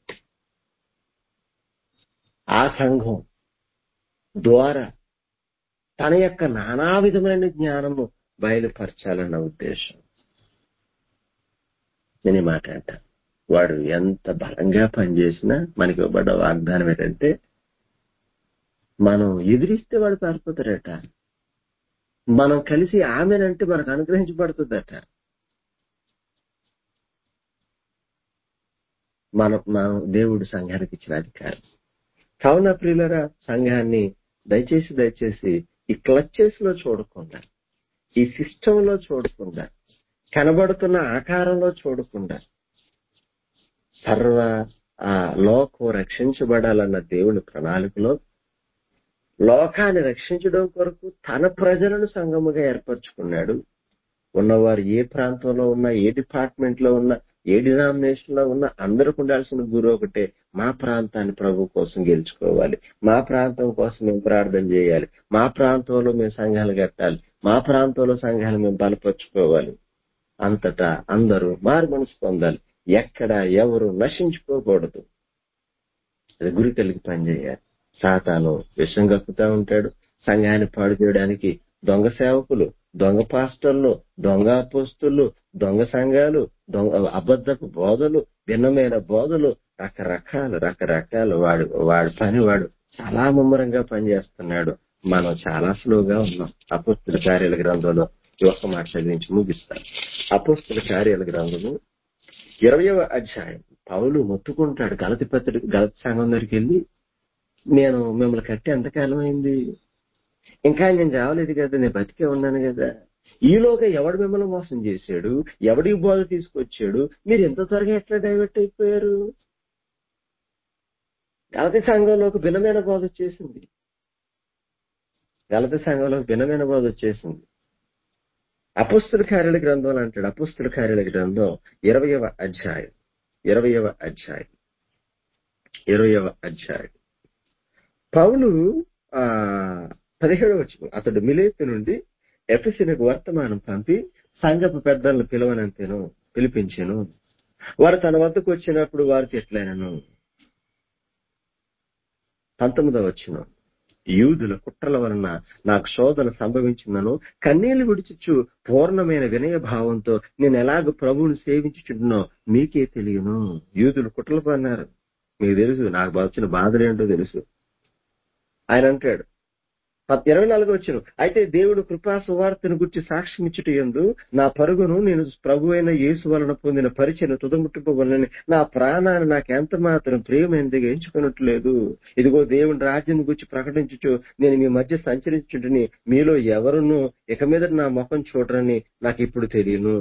ఆ సంఘం ద్వారా తన యొక్క నానా విధమైన జ్ఞానము బయలుపరచాలన్న ఉద్దేశం నేను ఈ మాట అంట వాడు ఎంత బలంగా పనిచేసినా మనకి ఇవ్వబడ్డ వాగ్దానం ఏంటంటే మనం ఎదిరిస్తే వాడు పారిపోతాడట మనం కలిసి ఆమెనంటే మనకు అనుగ్రహించబడుతుందట మన మనం దేవుడు సంఘానికి ఇచ్చిన అధికారం కావున ప్రియులరా సంఘాన్ని దయచేసి దయచేసి ఈ క్లచెస్ లో చూడకుండా ఈ సిస్టమ్ లో చూడకుండా కనబడుతున్న ఆకారంలో చూడకుండా సర్వ ఆ లోకం రక్షించబడాలన్న దేవుని ప్రణాళికలో లోకాన్ని రక్షించడం కొరకు తన ప్రజలను సంఘముగా ఏర్పరచుకున్నాడు ఉన్నవారు ఏ ప్రాంతంలో ఉన్నా ఏ డిపార్ట్మెంట్ లో ఉన్నా ఏ డినామినేషన్ లో ఉన్నా అందరికి ఉండాల్సిన గురు ఒకటే మా ప్రాంతాన్ని ప్రభు కోసం గెలుచుకోవాలి మా ప్రాంతం కోసం మేము ప్రార్థన చేయాలి మా ప్రాంతంలో మేము సంఘాలు కట్టాలి మా ప్రాంతంలో సంఘాలు మేము బలపరుచుకోవాలి అంతటా అందరూ మారు మనసు పొందాలి ఎక్కడ ఎవరు నశించుకోకూడదు అది గురి కలిగి పనిచేయాలి సాతాను విషం కక్కుతా ఉంటాడు సంఘాన్ని పాడు చేయడానికి దొంగ సేవకులు దొంగ పాస్టర్లు దొంగ అపోస్తులు దొంగ సంఘాలు దొంగ అబద్ధపు బోధలు భిన్నమైన బోధలు రకరకాలు రకరకాలు వాడు వాడి పని వాడు చాలా ముమ్మరంగా పనిచేస్తున్నాడు మనం చాలా స్లోగా ఉన్నాం అపోస్తుల కార్యాల గ్రంథంలో ఈ ఒక్క మాట చదివించి ముగిస్తాను అపోస్తుల కార్యాల గ్రంథము ఇరవయవ అధ్యాయం పౌలు మొత్తుకుంటాడు గలతి పత్రిక గలతి సంఘం దగ్గరికి వెళ్ళి నేను మిమ్మల్ని కట్టి ఎంతకాలం అయింది ఇంకా నేను చావలేదు కదా నేను బతికే ఉన్నాను కదా ఈలోగా ఎవడు మిమ్మల్ని మోసం చేశాడు ఎవడికి బోధ తీసుకొచ్చాడు మీరు ఎంత త్వరగా ఎట్లా డైవర్ట్ అయిపోయారు గలతి సంఘంలో ఒక భిన్నమైన బోధ వచ్చేసింది గలతి సంఘంలో ఒక భిన్నమైన బోధ వచ్చేసింది అపుస్తుల కార్యాల గ్రంథం అంటాడు అపుస్తుల కార్యాల గ్రంథం ఇరవయవ అధ్యాయం ఇరవయవ అధ్యాయం ఇరవయవ అధ్యాయం పౌలు ఆ పదిహేడవ వచ్చిన అతడు మిలేతు నుండి ఎఫెసినకు వర్తమానం పంపి సంఘపు పెద్దలను పిలవనంతేను పిలిపించాను వారు తన వద్దకు వచ్చినప్పుడు వారికి ఎట్లయినను పంతొమ్మిదవ వచ్చిన యూదుల కుట్రల వలన నాకు శోధన సంభవించిందను కన్నీళ్లు విడిచిచ్చు పూర్ణమైన వినయ భావంతో నేను ఎలాగ ప్రభువుని సేవించుచుంటున్నో మీకే తెలియను యూదులు కుట్రలు పన్నారు మీకు తెలుసు నాకు వచ్చిన బాధలేంటో తెలుసు ఆయన అంటాడు ఇరవై నాలుగు వచ్చిన అయితే దేవుడు కృపా సువార్తను గురించి సాక్ష్యం ఇచ్చుట ఎందు నా పరుగును నేను ప్రభు అయిన యేసు వలన పొందిన పరిచయం తుదముట్టిపోవలని నా ప్రాణాన్ని నాకు ఎంత మాత్రం ప్రియమైనదిగా ఎంచుకున్నట్లేదు ఇదిగో దేవుని రాజ్యం గురించి ప్రకటించుచు నేను మీ మధ్య సంచరించుంటుని మీలో ఎవరును ఇక మీద నా ముఖం చూడరని నాకు ఇప్పుడు తెలియను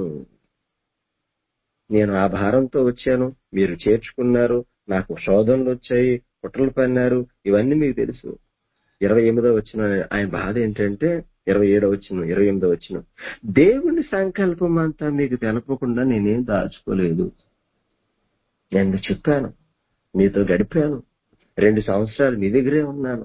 నేను ఆ భారంతో వచ్చాను మీరు చేర్చుకున్నారు నాకు శోధనలు వచ్చాయి కుట్రలు పన్నారు ఇవన్నీ మీకు తెలుసు ఇరవై ఎనిమిదో వచ్చిన ఆయన బాధ ఏంటంటే ఇరవై ఏడో వచ్చిన ఇరవై ఎనిమిదో వచ్చిన దేవుని సంకల్పం అంతా మీకు తెలపకుండా నేనేం దాచుకోలేదు నేను చెప్పాను మీతో గడిపాను రెండు సంవత్సరాలు మీ దగ్గరే ఉన్నాను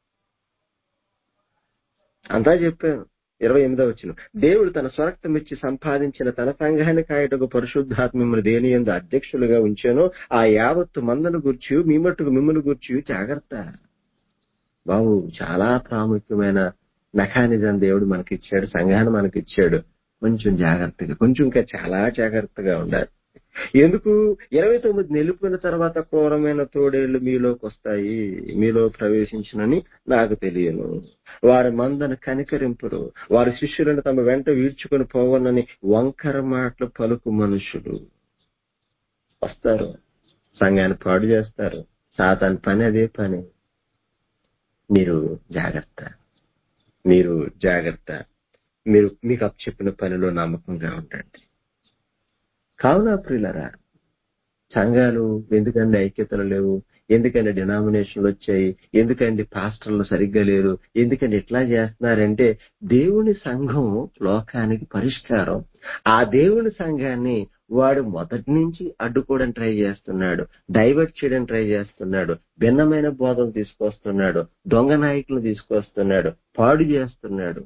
అంతా చెప్పాను ఇరవై ఎనిమిదో వచ్చిన దేవుడు తన స్వరక్తం ఇచ్చి సంపాదించిన తన సంఘాన్ని కాయటకు పరిశుద్ధాత్మను దేని ఎందు అధ్యక్షులుగా ఉంచానో ఆ యావత్తు మందను గుర్చి మీ మట్టుకు మిమ్మల్ని గుర్చి జాగ్రత్త బాబు చాలా ప్రాముఖ్యమైన మెకానిజం దేవుడు మనకి ఇచ్చాడు సంఘాన్ని మనకి ఇచ్చాడు కొంచెం జాగ్రత్తగా కొంచెం ఇంకా చాలా జాగ్రత్తగా ఉండాలి ఎందుకు ఇరవై తొమ్మిది నిలుపుకున్న తర్వాత క్రూరమైన తోడేళ్లు మీలోకి వస్తాయి మీలో ప్రవేశించినని నాకు తెలియను వారి మందను కనికరింపరు వారి శిష్యులను తమ వెంట వీడ్చుకొని పోవనని వంకర మాటలు పలుకు మనుషులు వస్తారు సంఘాన్ని పాడు చేస్తారు సాతాన్ పని అదే పని మీరు జాగ్రత్త మీరు జాగ్రత్త మీరు మీకు అప్ చెప్పిన పనిలో నమ్మకంగా ఉండండి కావున ప్రియులరా సంఘాలు ఎందుకండి ఐక్యతలు లేవు ఎందుకండి డినామినేషన్లు వచ్చాయి ఎందుకండి పాస్టర్లు సరిగ్గా లేరు ఎందుకండి ఇట్లా చేస్తున్నారంటే దేవుని సంఘం లోకానికి పరిష్కారం ఆ దేవుని సంఘాన్ని వాడు మొదటి నుంచి అడ్డుకోవడం ట్రై చేస్తున్నాడు డైవర్ట్ చేయడం ట్రై చేస్తున్నాడు భిన్నమైన బోధలు తీసుకొస్తున్నాడు దొంగ నాయకులు తీసుకొస్తున్నాడు పాడు చేస్తున్నాడు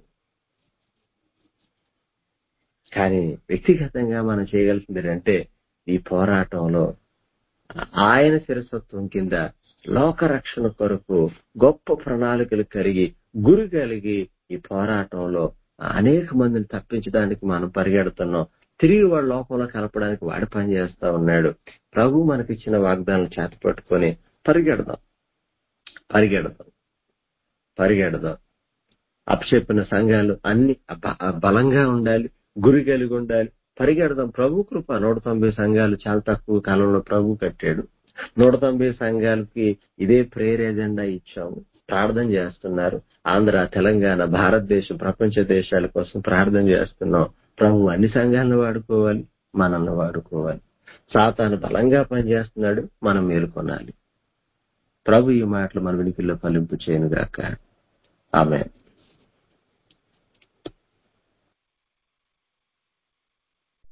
కానీ వ్యక్తిగతంగా మనం చేయగలిసింది అంటే ఈ పోరాటంలో ఆయన శిరసత్వం కింద లోక రక్షణ కొరకు గొప్ప ప్రణాళికలు కలిగి గురి కలిగి ఈ పోరాటంలో అనేక మందిని తప్పించడానికి మనం పరిగెడుతున్నాం తిరిగి వాడు లోకంలో కలపడానికి వాడి పని చేస్తా ఉన్నాడు ప్రభు మనకిచ్చిన వాగ్దానం చేత పట్టుకొని పరిగెడదాం పరిగెడదాం పరిగెడదాం అప్పచెప్పిన సంఘాలు అన్ని బలంగా ఉండాలి గురి కలిగి ఉండాలి పరిగెడదాం ప్రభు కృప నూట తొంభై సంఘాలు చాలా తక్కువ కాలంలో ప్రభు కట్టాడు నూట తొంభై సంఘాలకి ఇదే ప్రేయర్ ఎజెండా ఇచ్చాము ప్రార్థన చేస్తున్నారు ఆంధ్ర తెలంగాణ భారతదేశం ప్రపంచ దేశాల కోసం ప్రార్థన చేస్తున్నాం ప్రభు అన్ని సంఘాలను వాడుకోవాలి మనల్ని వాడుకోవాలి సాతాను బలంగా పనిచేస్తున్నాడు మనం మేలుకొనాలి ప్రభు ఈ మాటలు మన వెనుకల్లో ఫలింపు చేయను గాక ఆమె